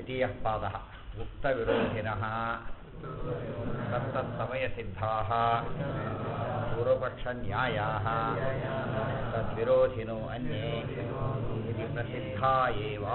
ದ್ವಿತೀಯ ಪಾದ ಉಕ್ತವಿರೋಧಿನ ತತ್ತತ್ಸಮಯಸಿದ್ಧಾ ಪೂರ್ವಪಕ್ಷನ್ಯಾಯಾ ತದ್ವಿರೋಧಿನೋ ಅನ್ಯೇ ಇತಿ ಪ್ರಸಿದ್ಧಾ ಏವ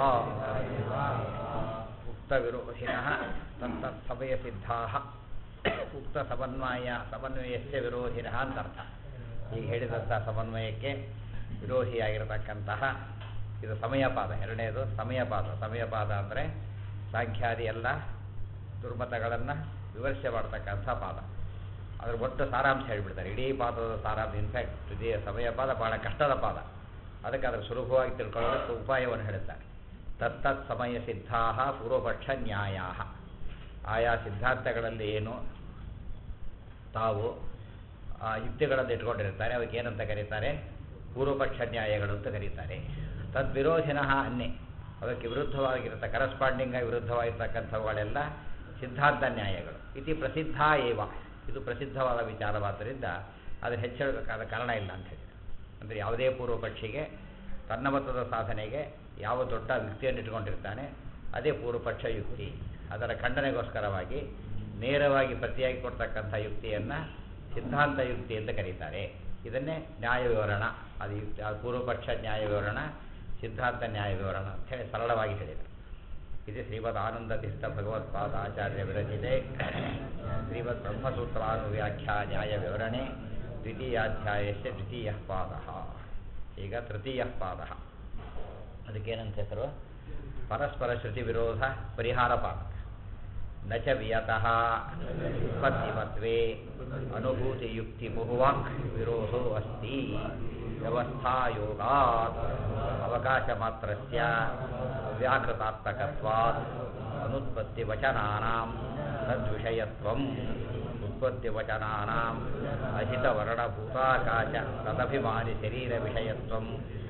ಉಕ್ತವಿರೋಧಿನ ತತ್ತತ್ಸಮಯಸಿದ್ಧಾ ಉಕ್ತ ಸಮನ್ವಯ ಸಮನ್ವಯಸ್ಯ ವಿರೋಧಿನ ಅಂತರ್ಥ ಈಗ ಹೇಳಿದಂಥ ಸಮನ್ವಯಕ್ಕೆ ವಿರೋಧಿಯಾಗಿರತಕ್ಕಂತಹ ಇದು ಸಮಯಪಾದ ಎರಡನೇದು ಸಮಯಪಾದ ಸಮಯಪಾದ ಅಂದರೆ ಸಾಂಖ್ಯಾದಿ ಎಲ್ಲ ದುರ್ಮತಗಳನ್ನು ವಿಮರ್ಶೆ ಮಾಡತಕ್ಕಂಥ ಪಾದ ಅದ್ರ ಒಟ್ಟು ಸಾರಾಂಶ ಹೇಳಿಬಿಡ್ತಾರೆ ಇಡೀ ಪಾದದ ಸಾರಾಂಶ ಇನ್ಫ್ಯಾಕ್ಟ್ ಇದೇ ಸಮಯಪಾದ ಬಹಳ ಕಷ್ಟದ ಪಾದ ಅದಕ್ಕೆ ಅದರ ಸುಲಭವಾಗಿ ತಿಳ್ಕೊಳ್ಳೋದಕ್ಕೆ ಉಪಾಯವನ್ನು ಹೇಳುತ್ತಾರೆ ತತ್ತತ್ ಸಮಯ ಸಿದ್ಧಾ ಪೂರ್ವಪಕ್ಷ ನ್ಯಾಯ ಆಯಾ ಸಿದ್ಧಾಂತಗಳಲ್ಲಿ ಏನು ತಾವು ಆ ಯುಕ್ತಿಗಳನ್ನು ಇಟ್ಕೊಂಡಿರ್ತಾರೆ ಅವಕ್ಕೆ ಏನಂತ ಕರೀತಾರೆ ಪೂರ್ವಪಕ್ಷ ನ್ಯಾಯಗಳು ಅಂತ ಕರೀತಾರೆ ತದ್ವಿರೋಧಿನಃ ಅನ್ನೆ ಅದಕ್ಕೆ ವಿರುದ್ಧವಾಗಿರತ ಕರಸ್ಪಾಂಡಿಂಗ್ ಆಗಿ ವಿರುದ್ಧವಾಗಿರ್ತಕ್ಕಂಥವುಗಳೆಲ್ಲ ಸಿದ್ಧಾಂತ ನ್ಯಾಯಗಳು ಇತಿ ಪ್ರಸಿದ್ಧ ಏವ ಇದು ಪ್ರಸಿದ್ಧವಾದ ವಿಚಾರವಾದ್ದರಿಂದ ಅದು ಹೆಚ್ಚಳಬೇಕಾದ ಕಾರಣ ಇಲ್ಲ ಅಂತ ಹೇಳಿ ಅಂದರೆ ಯಾವುದೇ ಪೂರ್ವಪಕ್ಷಿಗೆ ತನ್ನ ಮತದ ಸಾಧನೆಗೆ ಯಾವ ದೊಡ್ಡ ಯುಕ್ತಿಯನ್ನು ಇಟ್ಕೊಂಡಿರ್ತಾನೆ ಅದೇ ಪೂರ್ವಪಕ್ಷ ಯುಕ್ತಿ ಅದರ ಖಂಡನೆಗೋಸ್ಕರವಾಗಿ ನೇರವಾಗಿ ಪ್ರತಿಯಾಗಿ ಕೊಡ್ತಕ್ಕಂಥ ಯುಕ್ತಿಯನ್ನು ಸಿದ್ಧಾಂತ ಯುಕ್ತಿ ಅಂತ ಕರೀತಾರೆ ಇದನ್ನೇ ನ್ಯಾಯ ವಿವರಣ ಅದು ಯುಕ್ತಿ ಅದು ಪೂರ್ವಪಕ್ಷ ನ್ಯಾಯ ವಿವರಣ ಸಿದ್ಧಾಂತ ನ್ಯಾಯ ವಿವರಣ ಅಂತ ಹೇಳಿ ಸರಳವಾಗಿ ಹೇಳಿದರು ಇದು ಶ್ರೀಮದ್ ಆನಂದ ತೀರ್ಥ ಭಗವತ್ಪಾದ ಆಚಾರ್ಯ ವಿರಚಿತೆ ಶ್ರೀಮದ್ ಬ್ರಹ್ಮಸೂತ್ರಾನುವ್ಯಾಖ್ಯಾ ನ್ಯಾಯ ವಿವರಣೆ ದ್ವಿತೀಯಾಧ್ಯಾಯಸ್ಯ ದ್ವಿತೀಯ ಪಾದ ಈಗ ತೃತೀಯ ಪಾದ ಅದಕ್ಕೇನಂತ ಹೆಸರು ಪರಸ್ಪರ ಶ್ರುತಿ ವಿರೋಧ ಪರಿಹಾರ ಪಾದ ನ ಚ ವಿಯತಃ ಉತ್ಪತ್ತಿಮತ್ವೇ ಅನುಭೂತಿಯುಕ್ತಿ ಬಹುವಾಕ್ ವಿರೋಧೋ ಅಸ್ತಿ ವ್ಯವಸ್ಥಾಯೋಗಾತ್ ಅವಕಾಶಮಾತ್ರಸ್ಯ ಅವ್ಯಾಕೃತಾತ್ಮಕತ್ವಾತ್ ಅನುತ್ಪತ್ತಿವಚನಾನಾಂ ತದ್ವಿಷಯತ್ವಂ ಉತ್ಪತ್ತಿವಚನಾನಾಂ ಅಹಿತವರ್ಣಭೂತಾಕಾಶ ತದಭಿಮಾನಿ ಶರೀರವಿಷಯತ್ವಂ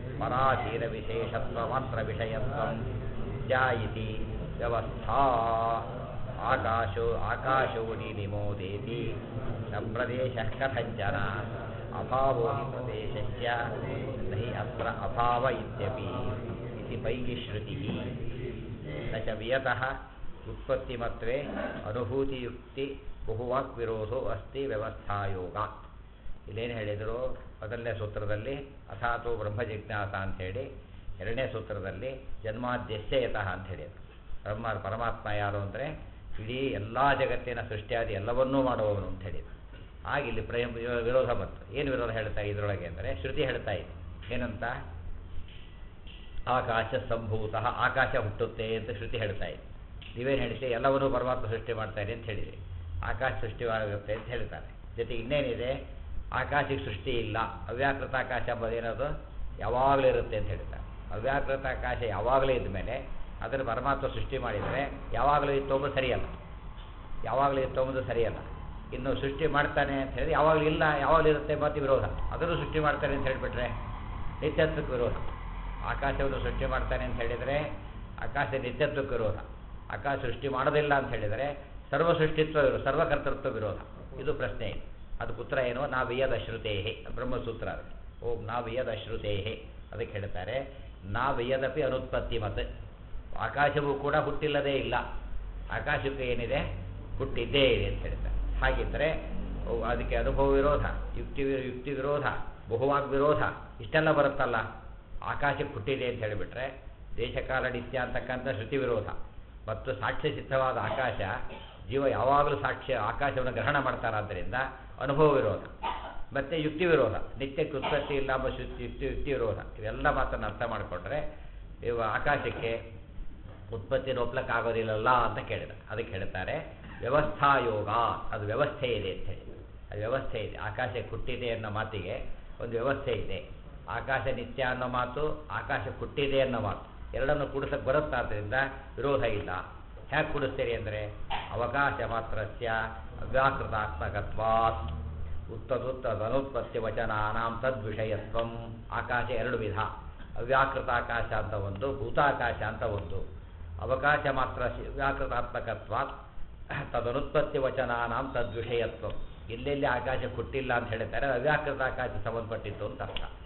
ಪರಾಧೀನವಿಶೇಷತ್ವಮಾತ್ರವಿಷಯತ್ವಂ ತ್ಯಾಯಿತಿ ವ್ಯವಸ್ಥಾ ಆಕಾಶೋ ಆಕಾಶೋ ನಿಮೋದೇತಿ ನ ಪ್ರದೇಶಃ ಕಥಂಚನ ಅಭಾವೋ ಹಿ ಪ್ರದೇಶಸ್ಯ ನಹಿ ಅತ್ರ ಅಭಾವ ಇತ್ಯಪಿ ಇತಿ ಪೈಗಿಶ್ರುತಿ ನ ಚ ವಿಯತಃ ಉತ್ಪತ್ತಿಮತ್ವೇ ಅನುಭೂತಿಯುಕ್ತಿ ಬಹುವಾಕ್ ವಿರೋಧೋ ಅಸ್ತಿ ವ್ಯವಸ್ಥಾಯೋಗಾತ್ ಇಲ್ಲೇನು ಹೇಳಿದರು ಮೊದಲನೇ ಸೂತ್ರದಲ್ಲಿ ಅಥಾತೋ ಬ್ರಹ್ಮ ಜಿಜ್ಞಾಸ ಅಂಥೇಳಿ ಎರಡನೇ ಸೂತ್ರದಲ್ಲಿ ಜನ್ಮಾದ್ಯಸ್ಯ ಯತಃ ಅಂತ ಹೇಳಿದರು ಬ್ರಹ್ಮ ಪರಮಾತ್ಮ ಯಾರು ಅಂದರೆ ಇಡೀ ಎಲ್ಲ ಜಗತ್ತಿನ ಸೃಷ್ಟಿಯಾದಿ ಎಲ್ಲವನ್ನೂ ಮಾಡುವವನು ಅಂತ ಹೇಳಿದರು ಆಗ ಇಲ್ಲಿ ಪ್ರೇಮ ವಿರೋಧ ಬಂತು ಏನು ವಿರೋಧ ಹೇಳ್ತಾ ಇದರೊಳಗೆ ಅಂದರೆ ಶ್ರುತಿ ಹೇಳ್ತಾ ಇದೆ ಏನಂತ ಆಕಾಶ ಸಂಭೂತ ಆಕಾಶ ಹುಟ್ಟುತ್ತೆ ಅಂತ ಶ್ರುತಿ ಹೇಳ್ತಾ ಇದೆ ನೀವೇನು ಹೇಳ್ತೀವಿ ಎಲ್ಲವನ್ನೂ ಪರಮಾತ್ಮ ಸೃಷ್ಟಿ ಮಾಡ್ತಾರೆ ಅಂತ ಹೇಳಿದೆ ಆಕಾಶ ಸೃಷ್ಟಿಯಾಗುತ್ತೆ ಅಂತ ಹೇಳ್ತಾರೆ ಜೊತೆಗೆ ಇನ್ನೇನಿದೆ ಆಕಾಶಕ್ಕೆ ಸೃಷ್ಟಿ ಇಲ್ಲ ಅವ್ಯಾಕೃತ ಆಕಾಶ ಎಂಬುದೇನದು ಯಾವಾಗಲೂ ಇರುತ್ತೆ ಅಂತ ಹೇಳ್ತಾರೆ ಅವ್ಯಾಕೃತ ಆಕಾಶ ಯಾವಾಗಲೂ ಇದ್ದ ಮೇಲೆ ಅದನ್ನು ಪರಮಾತ್ಮ ಸೃಷ್ಟಿ ಮಾಡಿದರೆ ಯಾವಾಗಲೂ ಇತ್ತು ಅಂಬುದು ಸರಿಯಲ್ಲ ಯಾವಾಗಲೂ ಇತ್ತು ಅಂಬುದು ಸರಿಯಲ್ಲ ಇನ್ನು ಸೃಷ್ಟಿ ಮಾಡ್ತಾನೆ ಅಂತ ಹೇಳಿ ಯಾವಾಗಲೂ ಇಲ್ಲ ಯಾವಾಗಲೂ ಇರುತ್ತೆ ಮತ್ತು ವಿರೋಧ ಅದನ್ನು ಸೃಷ್ಟಿ ಮಾಡ್ತಾನೆ ಅಂತ ಹೇಳಿಬಿಟ್ರೆ ನಿತ್ಯತ್ವಕ್ಕೆ ವಿರೋಧ ಆಕಾಶವನ್ನು ಸೃಷ್ಟಿ ಮಾಡ್ತಾನೆ ಅಂತ ಹೇಳಿದರೆ ಆಕಾಶ ನಿತ್ಯತ್ವಕ್ಕೆ ವಿರೋಧ ಆಕಾಶ ಸೃಷ್ಟಿ ಮಾಡೋದಿಲ್ಲ ಅಂತ ಹೇಳಿದರೆ ಸರ್ವ ಸೃಷ್ಟಿತ್ವ ವಿರೋಧ ಸರ್ವಕರ್ತೃತ್ವ ವಿರೋಧ ಇದು ಪ್ರಶ್ನೆ ಇದೆ ಅದಕ್ಕೆ ಉತ್ತರ ಏನು ನಾವಿಯದ ಶ್ರುತೇಹೆ ಬ್ರಹ್ಮಸೂತ್ರ ಅದು ಓಂ ನಾವಿಯದ ಶ್ರುತೇಹೆ ಅದಕ್ಕೆ ಹೇಳ್ತಾರೆ ನಾವಿಯದಪಿ ಅನುತ್ಪತ್ತಿ ಮತ್ತು ಆಕಾಶವೂ ಕೂಡ ಹುಟ್ಟಿಲ್ಲದೇ ಇಲ್ಲ ಆಕಾಶಕ್ಕೆ ಏನಿದೆ ಹುಟ್ಟಿದ್ದೇ ಇದೆ ಅಂತ ಹೇಳ್ತಾರೆ ಹಾಗಿದ್ದರೆ ಅದಕ್ಕೆ ಅನುಭವ ವಿರೋಧ ಯುಕ್ತಿ ಯುಕ್ತಿ ವಿರೋಧ ಬಹುವಾಗ್ ವಿರೋಧ ಇಷ್ಟೆಲ್ಲ ಬರುತ್ತಲ್ಲ ಆಕಾಶಕ್ಕೆ ಹುಟ್ಟಿದೆ ಅಂತ ಹೇಳಿಬಿಟ್ರೆ ದೇಶಕಾಲ ನಿತ್ಯ ಅಂತಕ್ಕಂಥ ಶ್ರುತಿ ವಿರೋಧ ಮತ್ತು ಸಾಕ್ಷ್ಯ ಸಿದ್ಧವಾದ ಆಕಾಶ ಜೀವ ಯಾವಾಗಲೂ ಸಾಕ್ಷ್ಯ ಆಕಾಶವನ್ನು ಗ್ರಹಣ ಮಾಡ್ತಾರಾದ್ದರಿಂದ ಅನುಭವ ವಿರೋಧ ಮತ್ತು ಯುಕ್ತಿ ವಿರೋಧ ನಿತ್ಯಕ್ಕೆ ಉತ್ಪತ್ತಿ ಇಲ್ಲ ಎಂಬ ಶ್ರುತಿ ಯುಕ್ತಿ ಯುಕ್ತಿ ವಿರೋಧ ಇವೆಲ್ಲ ಮಾತನ್ನು ಅರ್ಥ ಮಾಡಿಕೊಂಡ್ರೆ ಇವು ಆಕಾಶಕ್ಕೆ ಉತ್ಪತ್ತಿ ಆಗೋದಿಲ್ಲಲ್ಲ ಅಂತ ಕೇಳಿದ ಅದಕ್ಕೆ ಹೇಳ್ತಾರೆ ವ್ಯವಸ್ಥಾಯೋಗ ಅದು ವ್ಯವಸ್ಥೆ ಇದೆ ಅಂತ ಹೇಳಿ ಅದು ವ್ಯವಸ್ಥೆ ಇದೆ ಆಕಾಶ ಹುಟ್ಟಿದೆ ಅನ್ನೋ ಮಾತಿಗೆ ಒಂದು ವ್ಯವಸ್ಥೆ ಇದೆ ಆಕಾಶ ನಿತ್ಯ ಅನ್ನೋ ಮಾತು ಆಕಾಶ ಹುಟ್ಟಿದೆ ಅನ್ನೋ ಮಾತು ಎರಡನ್ನು ಕೂಡಿಸಕ್ಕೆ ಬರುತ್ತಾದ್ರಿಂದ ವಿರೋಧ ಇಲ್ಲ ಹೇಗೆ ಕೂಡಿಸ್ತೀರಿ ಅಂದರೆ ಅವಕಾಶ ಮಾತ್ರಸ್ಯ ಅವ್ಯಾಕೃತಾತ್ಮಕತ್ವಾತ್ ಉತ್ತದುತ್ತದನುತ್ಪತ್ತಿ ವಚನಾನಾಂ ತದ್ವಿಷಯತ್ವಂ ಆಕಾಶ ಎರಡು ವಿಧ ಅವ್ಯಾಕೃತ ಆಕಾಶ ಅಂತ ಒಂದು ಭೂತಾಕಾಶ ಅಂತ ಒಂದು ಅವಕಾಶ ಮಾತ್ರ ವ್ಯಾಕೃತಾತ್ಮಕತ್ವಾತ್ ತದನುತ್ಪತ್ತಿ ವಚನಾನಾಂ ತದ್ವಿಷಯತ್ವ ಎಲ್ಲೆಲ್ಲಿ ಆಕಾಶ ಕೊಟ್ಟಿಲ್ಲ ಅಂತ ಹೇಳ್ತಾರೆ ಅವ್ಯಾಕೃತ ಆಕಾಶ ಸಂಬಂಧಪಟ್ಟಿತ್ತು ಅಂತ ಅರ್ಥ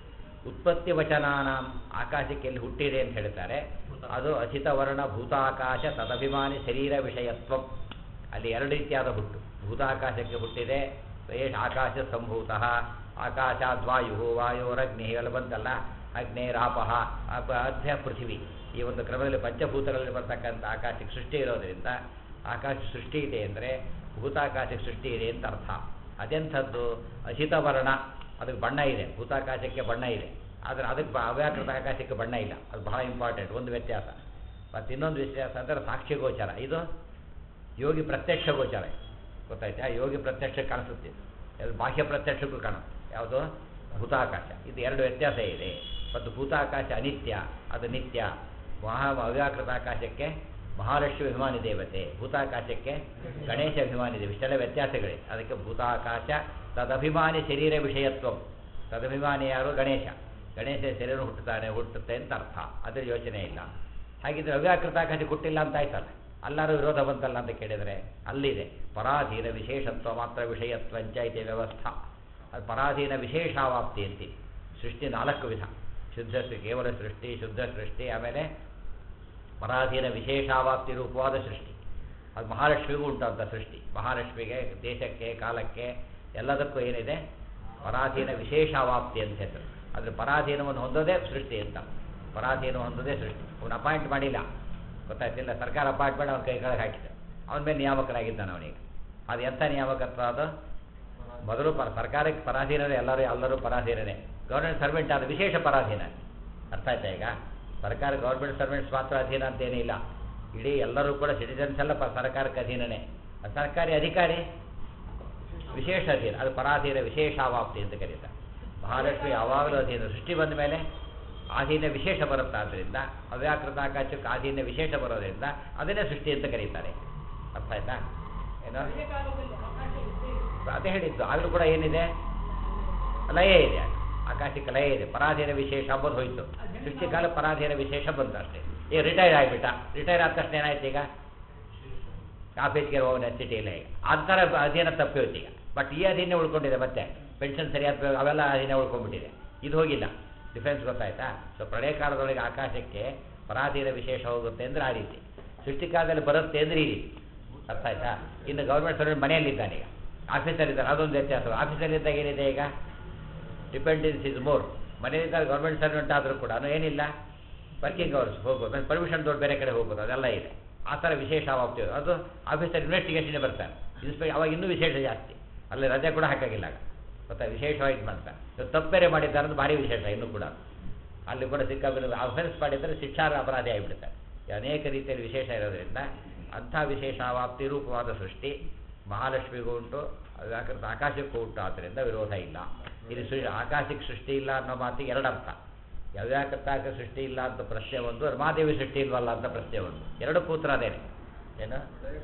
ಉತ್ಪತ್ತಿ ವಚನಾನಾಂ ಆಕಾಶಕ್ಕೆ ಎಲ್ಲಿ ಹುಟ್ಟಿದೆ ಅಂತ ಹೇಳ್ತಾರೆ ಅದು ಅಚಿತವರ್ಣ ಭೂತಾಕಾಶ ತದಭಿಮಾನಿ ಶರೀರ ವಿಷಯತ್ವ ಅಲ್ಲಿ ಎರಡು ರೀತಿಯಾದ ಹುಟ್ಟು ಭೂತಾಕಾಶಕ್ಕೆ ಹುಟ್ಟಿದೆ ಏಷ್ ಆಕಾಶ ಸಂಭೂತಃ ಆಕಾಶಾದ್ವಾಯು ವಾಯುರಗ್ನಿ ಇವೆಲ್ಲ ಬಂತಲ್ಲ ಅಗ್ನೇರಾಪಹ ಅಧ್ಯ ಪೃಥಿವಿ ಈ ಒಂದು ಕ್ರಮದಲ್ಲಿ ಪಂಚಭೂತಗಳಲ್ಲಿ ಬರ್ತಕ್ಕಂಥ ಆಕಾಶಕ್ಕೆ ಸೃಷ್ಟಿ ಇರೋದರಿಂದ ಆಕಾಶ ಸೃಷ್ಟಿ ಇದೆ ಅಂದರೆ ಭೂತಾಕಾಶಕ್ಕೆ ಸೃಷ್ಟಿ ಇದೆ ಅಂತ ಅರ್ಥ ಅದೆಂಥದ್ದು ಅಶಿತವರ್ಣ ಅದಕ್ಕೆ ಬಣ್ಣ ಇದೆ ಭೂತಾಕಾಶಕ್ಕೆ ಬಣ್ಣ ಇದೆ ಆದರೆ ಅದಕ್ಕೆ ಬ- ಅವ್ಯಾಕೃತ ಆಕಾಶಕ್ಕೆ ಬಣ್ಣ ಇಲ್ಲ ಅದು ಬಹಳ ಇಂಪಾರ್ಟೆಂಟ್ ಒಂದು ವ್ಯತ್ಯಾಸ ಮತ್ತು ಇನ್ನೊಂದು ವ್ಯತ್ಯಾಸ ಅಂದರೆ ಸಾಕ್ಷಿ ಗೋಚರ ಇದು ಯೋಗಿ ಪ್ರತ್ಯಕ್ಷ ಗೋಚರ ಗೊತ್ತಾಯ್ತಾ ಯೋಗಿ ಪ್ರತ್ಯಕ್ಷ ಕಾಣಿಸುತ್ತೆ ಅದು ಬಾಹ್ಯ ಪ್ರತ್ಯಕ್ಷಕ್ಕೂ ಕಾಣುತ್ತೆ ಯಾವುದು ಭೂತಾಕಾಶ ಇದು ಎರಡು ವ್ಯತ್ಯಾಸ ಇದೆ ಮತ್ತು ಭೂತಾಕಾಶ ಅನಿತ್ಯ ಅದು ನಿತ್ಯ ಮಹಾ ಅವ್ಯಾಕೃತ ಆಕಾಶಕ್ಕೆ ಮಹಾಲಕ್ಷ್ಮಿ ಅಭಿಮಾನಿ ದೇವತೆ ಭೂತಾಕಾಶಕ್ಕೆ ಗಣೇಶ ಅಭಿಮಾನಿ ದೇವ ಇಷ್ಟೆಲ್ಲ ವ್ಯತ್ಯಾಸಗಳಿವೆ ಅದಕ್ಕೆ ಭೂತಾಕಾಶ ತದಭಿಮಾನಿ ಶರೀರ ವಿಷಯತ್ವ ತದಭಿಮಾನಿ ಯಾರು ಗಣೇಶ ಗಣೇಶ ಶರೀರ ಹುಟ್ಟುತ್ತಾನೆ ಹುಟ್ಟುತ್ತೆ ಅಂತ ಅರ್ಥ ಅದ್ರ ಯೋಚನೆ ಇಲ್ಲ ಹಾಗಿದ್ರೆ ಅವ್ಯಾಕೃತ ಆಕಾಶ ಹುಟ್ಟಿಲ್ಲ ಅಂತ ಆಯ್ತಲ್ಲ ಅಲ್ಲಾರು ವಿರೋಧ ಬಂತಲ್ಲ ಅಂತ ಕೇಳಿದರೆ ಅಲ್ಲಿದೆ ಪರಾಧೀನ ವಿಶೇಷತ್ವ ಮಾತ್ರ ವಿಷಯತ್ವಂಚ ಇದೆ ವ್ಯವಸ್ಥಾ ಅದು ಪರಾಧೀನ ವಿಶೇಷಾವಾಪ್ತಿ ಅಂತೀವಿ ಸೃಷ್ಟಿ ನಾಲ್ಕು ವಿಧ ಶುದ್ಧ ಸೃ- ಕೇವಲ ಸೃಷ್ಟಿ ಶುದ್ಧ ಸೃಷ್ಟಿ ಆಮೇಲೆ ಪರಾಧೀನ ವಿಶೇಷಾವಾಪ್ತಿ ರೂಪವಾದ ಸೃಷ್ಟಿ ಅದು ಮಹಾಲಕ್ಷ್ಮಿಗೂ ಉಂಟಂಥ ಸೃಷ್ಟಿ ಮಹಾಲಕ್ಷ್ಮಿಗೆ ದೇಶಕ್ಕೆ ಕಾಲಕ್ಕೆ ಎಲ್ಲದಕ್ಕೂ ಏನಿದೆ ಪರಾಧೀನ ವಿಶೇಷಾವಾಪ್ತಿ ಅಂತ ಹೆಸರು ಅದ್ರ ಪರಾಧೀನವನ್ನು ಹೊಂದೋದೇ ಸೃಷ್ಟಿ ಅಂತ ಪರಾಧೀನ ಹೊಂದೋದೇ ಸೃಷ್ಟಿ ಅವನು ಅಪಾಯಿಂಟ್ ಮಾಡಿಲ್ಲ ಗೊತ್ತಾಯ್ತಿಲ್ಲ ಸರ್ಕಾರ ಅಪಾಯಿಂಟ್ಮೆಂಟ್ ಅವನ ಕೈ ಕೆಳಗೆ ಹಾಕಿದೆ ಅವನ ಮೇಲೆ ನಿಯಾಮಕನಾಗಿದ್ದಾನೆ ಅವನಿಗೆ ಅದು ಎಂಥ ನಿಯಾಮಕತ್ವ ಅದು ಮೊದಲು ಪ ಸರ್ಕಾರಕ್ಕೆ ಪರಾಧೀನರೇ ಎಲ್ಲರೂ ಎಲ್ಲರೂ ಪರಾಧೀನನೇ ಗೌರ್ಮೆಂಟ್ ಸರ್ವೆಂಟ್ ಆದ ವಿಶೇಷ ಪರಾಧೀನ ಅರ್ಥ ಆಯ್ತಾ ಈಗ ಸರ್ಕಾರ ಗೌರ್ಮೆಂಟ್ ಸರ್ವೆಂಟ್ಸ್ ಮಾತ್ರ ಅಧೀನ ಅಂತೇನಿಲ್ಲ ಇಡೀ ಎಲ್ಲರೂ ಕೂಡ ಸಿಟಿಸನ್ಸ್ ಎಲ್ಲ ಪ ಸರ್ಕಾರಕ್ಕೆ ಅಧೀನನೇ ಅದು ಸರ್ಕಾರಿ ಅಧಿಕಾರಿ ವಿಶೇಷ ಅಧೀನ ಅದು ಪರಾಧೀನ ವಿಶೇಷಾವಾಪ್ತಿ ಅಂತ ಕರೀತಾರೆ ಮಹಾಲಕ್ಷ್ಮಿ ಯಾವಾಗಲೂ ಅಧೀನ ಸೃಷ್ಟಿ ಬಂದ ಮೇಲೆ ಆಧೀನ ವಿಶೇಷ ಬರುತ್ತೆ ಆದ್ದರಿಂದ ಅವ್ಯಾಕೃತ ಆಕಾಶಕ್ಕೆ ಆಧೀನ ವಿಶೇಷ ಬರೋದ್ರಿಂದ ಅದನ್ನೇ ಸೃಷ್ಟಿ ಅಂತ ಕರೀತಾರೆ ಅರ್ಥ ಆಯ್ತಾ ಏನೋ ಅದೇ ಹೇಳಿದ್ದು ಆಗಲೂ ಕೂಡ ಏನಿದೆ ಲಯ ಇದೆ ಆಕಾಶಕ್ಕೆ ಲಯ ಇದೆ ಪರಾಧೀನ ವಿಶೇಷ ಅಂಬೋದು ಹೋಯ್ತು ಸೃಷ್ಟಿಕಾಲ ಪರಾಧೀನ ವಿಶೇಷ ಬಂತು ಅಷ್ಟೇ ಈಗ ರಿಟೈರ್ ಆಗಿಬಿಟ್ಟ ರಿಟೈರ್ ಆದ ತಕ್ಷಣ ಏನಾಯ್ತು ಈಗ ಆಫೀಸ್ಗೆ ಹೋಗೋಣ ಸಿಟಿಯಲ್ಲಿ ಈಗ ಆ ಥರ ಅಧೀನ ತಪ್ಪಿ ಹೋಯ್ತು ಈಗ ಬಟ್ ಈ ಅಧೀನ ಉಳ್ಕೊಂಡಿದೆ ಮತ್ತೆ ಪೆನ್ಷನ್ ಸರಿಯಾದ ಅವೆಲ್ಲ ಅಧೀನ ಉಳ್ಕೊಂಡ್ಬಿಟ್ಟಿದೆ ಇದು ಹೋಗಿಲ್ಲ ಡಿಫೆನ್ಸ್ ಗೊತ್ತಾಯ್ತಾ ಸೊ ಪ್ರಳಯ ಕಾಲದೊಳಗೆ ಆಕಾಶಕ್ಕೆ ಪರಾಧೀನ ವಿಶೇಷ ಹೋಗುತ್ತೆ ಅಂದ್ರೆ ಆ ರೀತಿ ಸೃಷ್ಟಿಕಾಲದಲ್ಲಿ ಬರುತ್ತೆ ಅಂದ್ರೆ ಈ ರೀತಿ ಅರ್ಥ ಆಯ್ತಾ ಇನ್ನು ಗೌರ್ಮೆಂಟ್ ಸರ್ವೆಂಟ್ ಮನೆಯಲ್ಲಿದ್ದಾನೆ ಈಗ ಆಫೀಸಲ್ಲಿದ್ದಾನೆ ಅದೊಂದು ವ್ಯತ್ಯಾಸ ಆಫೀಸಲ್ಲಿದ್ದಾಗ ಏನಿದೆ ಈಗ ಡಿಪೆಂಡೆನ್ಸ್ ಇಸ್ ಮೋರ್ ಮನೆಯಲ್ಲಿದ್ದಾಗ ಗೌರ್ಮೆಂಟ್ ಸರ್ವೆಂಟ್ ಆದರೂ ಕೂಡ ಏನಿಲ್ಲ ವರ್ಕಿಂಗ್ ಅವರ್ಸ್ ಹೋಗ್ಬೋದು ಪರ್ಮಿಷನ್ ದೊಡ್ಡ ಬೇರೆ ಕಡೆ ಹೋಗ್ಬೋದು ಅದೆಲ್ಲ ಇದೆ ಆ ಥರ ವಿಶೇಷ ಆವಾಪ್ತಿ ಅದು ಆಫೀಸರ್ ಇನ್ವೆಸ್ಟಿಗೇಷನ್ಗೆ ಬರ್ತಾನೆ ಇನ್ಸ್ಪೆ ಅವಾಗ ಇನ್ನೂ ವಿಶೇಷ ಜಾಸ್ತಿ ಅಲ್ಲಿ ರಜೆ ಕೂಡ ಹಾಕಾಗಿಲ್ಲ ಆಗ ಗೊತ್ತಾ ವಿಶೇಷವಾಗಿ ಇದು ಮಾಡ್ತಾರೆ ಇವ್ರು ತಪ್ಪು ಬೇರೆ ಮಾಡಿದ್ದಾರೆ ಅದು ಭಾರಿ ವಿಶೇಷ ಇನ್ನೂ ಕೂಡ ಅಲ್ಲಿ ಕೂಡ ಸಿಕ್ಕಾಬಿಲ್ಲ ಅಫೆನ್ಸ್ ಮಾಡಿದರೆ ಶಿಕ್ಷಾರ್ಹ ಅಪರಾಧಿ ಆಗಿಬಿಡ್ತಾರೆ ಈ ಅನೇಕ ರೀತಿಯಲ್ಲಿ ವಿಶೇಷ ಇರೋದ್ರಿಂದ ಅಂಥ ವಿಶೇಷಾವಾಪ್ತಿ ರೂಪವಾದ ಸೃಷ್ಟಿ ಮಹಾಲಕ್ಷ್ಮಿಗೂ ಉಂಟು ವ್ಯಾಕೃತ ಆಕಾಶಕ್ಕೂ ಉಂಟು ಆದ್ದರಿಂದ ವಿರೋಧ ಇಲ್ಲ ಇಲ್ಲಿ ಸೃ ಆಕಾಶಕ್ಕೆ ಸೃಷ್ಟಿ ಇಲ್ಲ ಅನ್ನೋ ಮಾತಿಗೆ ಎರಡು ಅರ್ಥ ಯಾವ್ಯಾಕತ್ತಾಕ ಸೃಷ್ಟಿ ಇಲ್ಲ ಅಂತ ಪ್ರಶ್ನೆ ಒಂದು ಮಹಾದೇವಿ ಸೃಷ್ಟಿ ಇಲ್ವಲ್ಲ ಅಂತ ಪ್ರಶ್ನೆ ಒಂದು ಎರಡು ಪುತ್ರ ಅದೇನೆ ಏನು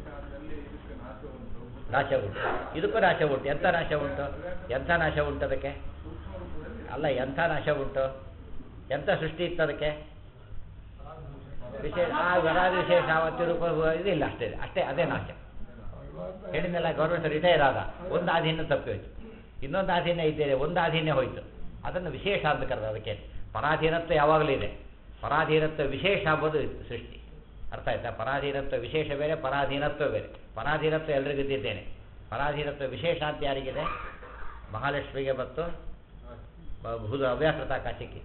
ನಾಶ ಉಂಟು ಇದಕ್ಕೂ ನಾಶ ಉಂಟು ಎಂಥ ನಾಶ ಉಂಟು ಎಂಥ ನಾಶ ಉಂಟು ಅದಕ್ಕೆ ಅಲ್ಲ ಎಂಥ ನಾಶ ಉಂಟು ಎಂಥ ಸೃಷ್ಟಿ ಇತ್ತು ಅದಕ್ಕೆ ವಿಶೇಷ ಆ ವರಾದ ವಿಶೇಷ ಆವತ್ತು ರೂಪ ಇದಿಲ್ಲ ಅಷ್ಟೇ ಅಷ್ಟೇ ಅದೇ ನಾಶ ಹೇಳಿದ್ನಲ್ಲ ಗೌರ್ಮೆಂಟ್ ರಿಟೈರ್ ಆದ ಒಂದು ಆಧೀನ ತಪ್ಪಿ ಹೋಯ್ತು ಇನ್ನೊಂದು ಆಧೀನ ಇದ್ದೇನೆ ಒಂದು ಆಧೀನ ಹೋಯ್ತು ಅದನ್ನು ವಿಶೇಷ ಅಂತ ಕರೆದ ಅದಕ್ಕೆ ಪರಾಧೀನತ್ವ ಯಾವಾಗಲೂ ಇದೆ ಪರಾಧೀನತ್ವ ವಿಶೇಷ ಅಂಬೋದು ಸೃಷ್ಟಿ ಅರ್ಥ ಆಯ್ತಾ ಪರಾಧೀನತ್ವ ವಿಶೇಷ ಬೇರೆ ಪರಾಧೀನತ್ವ ಬೇರೆ ಪರಾಧೀನತ್ವ ಎಲ್ರಿಗೂ ಇದ್ದಿದ್ದೇನೆ ಪರಾಧೀನತ್ವ ವಿಶೇಷ ಅಂತ ಯಾರಿಗಿದೆ ಮಹಾಲಕ್ಷ್ಮಿಗೆ ಮತ್ತು ಬ- ಭೂತ ಅವ್ಯಾಕೃತ ಆಕಾಶಕ್ಕೆ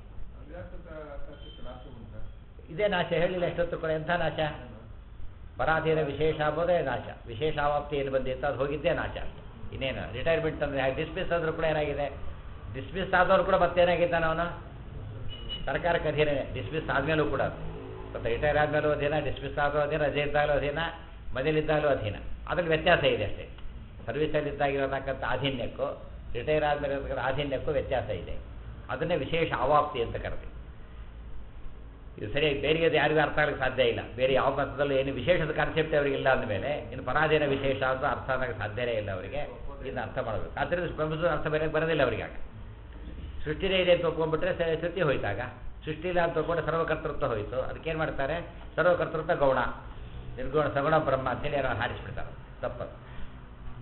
ಇದೇ ನಾಶ ಹೇಳಿಲ್ಲ ಎಷ್ಟೊತ್ತು ಕೂಡ ಎಂಥ ನಾಶ ಪರಾಧೀನ ವಿಶೇಷ ಆಗೋದೇ ನಾಶ ವಿಶೇಷ ಆವಾಪ್ತಿ ಏನು ಬಂದಿತ್ತು ಅದು ಹೋಗಿದ್ದೇ ನಾಶ ಇನ್ನೇನು ರಿಟೈರ್ಮೆಂಟ್ ಅಂದರೆ ಹಾಗೆ ಡಿಸ್ಮಿಸ್ ಆದರೂ ಕೂಡ ಏನಾಗಿದೆ ಡಿಸ್ಮಿಸ್ ಆದವರು ಕೂಡ ಮತ್ತೇನಾಗಿದ್ದಾನೆ ಅವನು ಸರ್ಕಾರಕ್ಕೆ ಅಧೀನ ಡಿಸ್ಮಿಸ್ ಆದಮೇಲೂ ಕೂಡ ಮತ್ತು ರಿಟೈರ್ ಆದಮೇಲೂ ಅಧೀನ ಡಿಸ್ಮಿಸ್ ಆದರೂ ಅಧೀನ ರಜೆ ಇದ್ದಾಗಲೂ ಅಧೀನ ಮನೇಲಿದ್ದಾಗಲೂ ಅಧೀನ ಅದ್ರಲ್ಲಿ ವ್ಯತ್ಯಾಸ ಇದೆ ಅಷ್ಟೇ ಸರ್ವಿಸಲ್ಲಿದ್ದಾಗಿರತಕ್ಕಂಥ ಆಧೀನ್ಯಕ್ಕೂ ರಿಟೈರ್ ಆದಮೇಲೆ ಇರತಕ್ಕಂಥ ಆಧೀನ್ಯಕ್ಕೂ ವ್ಯತ್ಯಾಸ ಇದೆ ಅದನ್ನೇ ವಿಶೇಷ ಅವಾಪ್ತಿ ಅಂತ ಕರೆದು ಇದು ಸರಿಯಾಗಿ ಬೇರೆಯದು ಯಾರಿಗೂ ಅರ್ಥ ಆಗಲಿಕ್ಕೆ ಸಾಧ್ಯ ಇಲ್ಲ ಬೇರೆ ಯಾವ ಮತದಲ್ಲೂ ಏನು ವಿಶೇಷದ ಕಾನ್ಸೆಪ್ಟ್ ಅವರಿಗೆ ಇಲ್ಲ ಅಂದಮೇಲೆ ಇನ್ನು ಪರಾಧೀನ ವಿಶೇಷ ಅಂತ ಅರ್ಥ ಆಗಕ್ಕೆ ಸಾಧ್ಯನೇ ಇಲ್ಲ ಅವರಿಗೆ ಇದನ್ನ ಅರ್ಥ ಮಾಡಬೇಕು ಆದ್ದರಿಂದ ಬ್ರಹ್ಮಸೂತ್ರ ಅರ್ಥ ಬೇರೆ ಬರೋದಿಲ್ಲ ಅವರಿಗೆ ಆಗ ಸೃಷ್ಟಿನೇ ಇದೆ ಅಂತ ಒಪ್ಕೊಂಡ್ಬಿಟ್ರೆ ಸ- ಶ್ರುತಿ ಹೋಯ್ತಾಗ ಸೃಷ್ಟಿ ಇಲ್ಲ ಅಂತ ಒಪ್ಕೊಂಡ್ರೆ ಸರ್ವಕರ್ತೃತ್ವ ಹೋಯಿತು ಅದಕ್ಕೇನು ಮಾಡ್ತಾರೆ ಸರ್ವಕರ್ತೃತ್ವ ಗೌಣ ನಿರ್ಗುಣ ಸಗುಣ ಬ್ರಹ್ಮ ಅಂತೇಳಿ ಯಾರೋ ಹಾರಿಸ್ಬಿಡ್ತಾರೆ ತಪ್ಪದು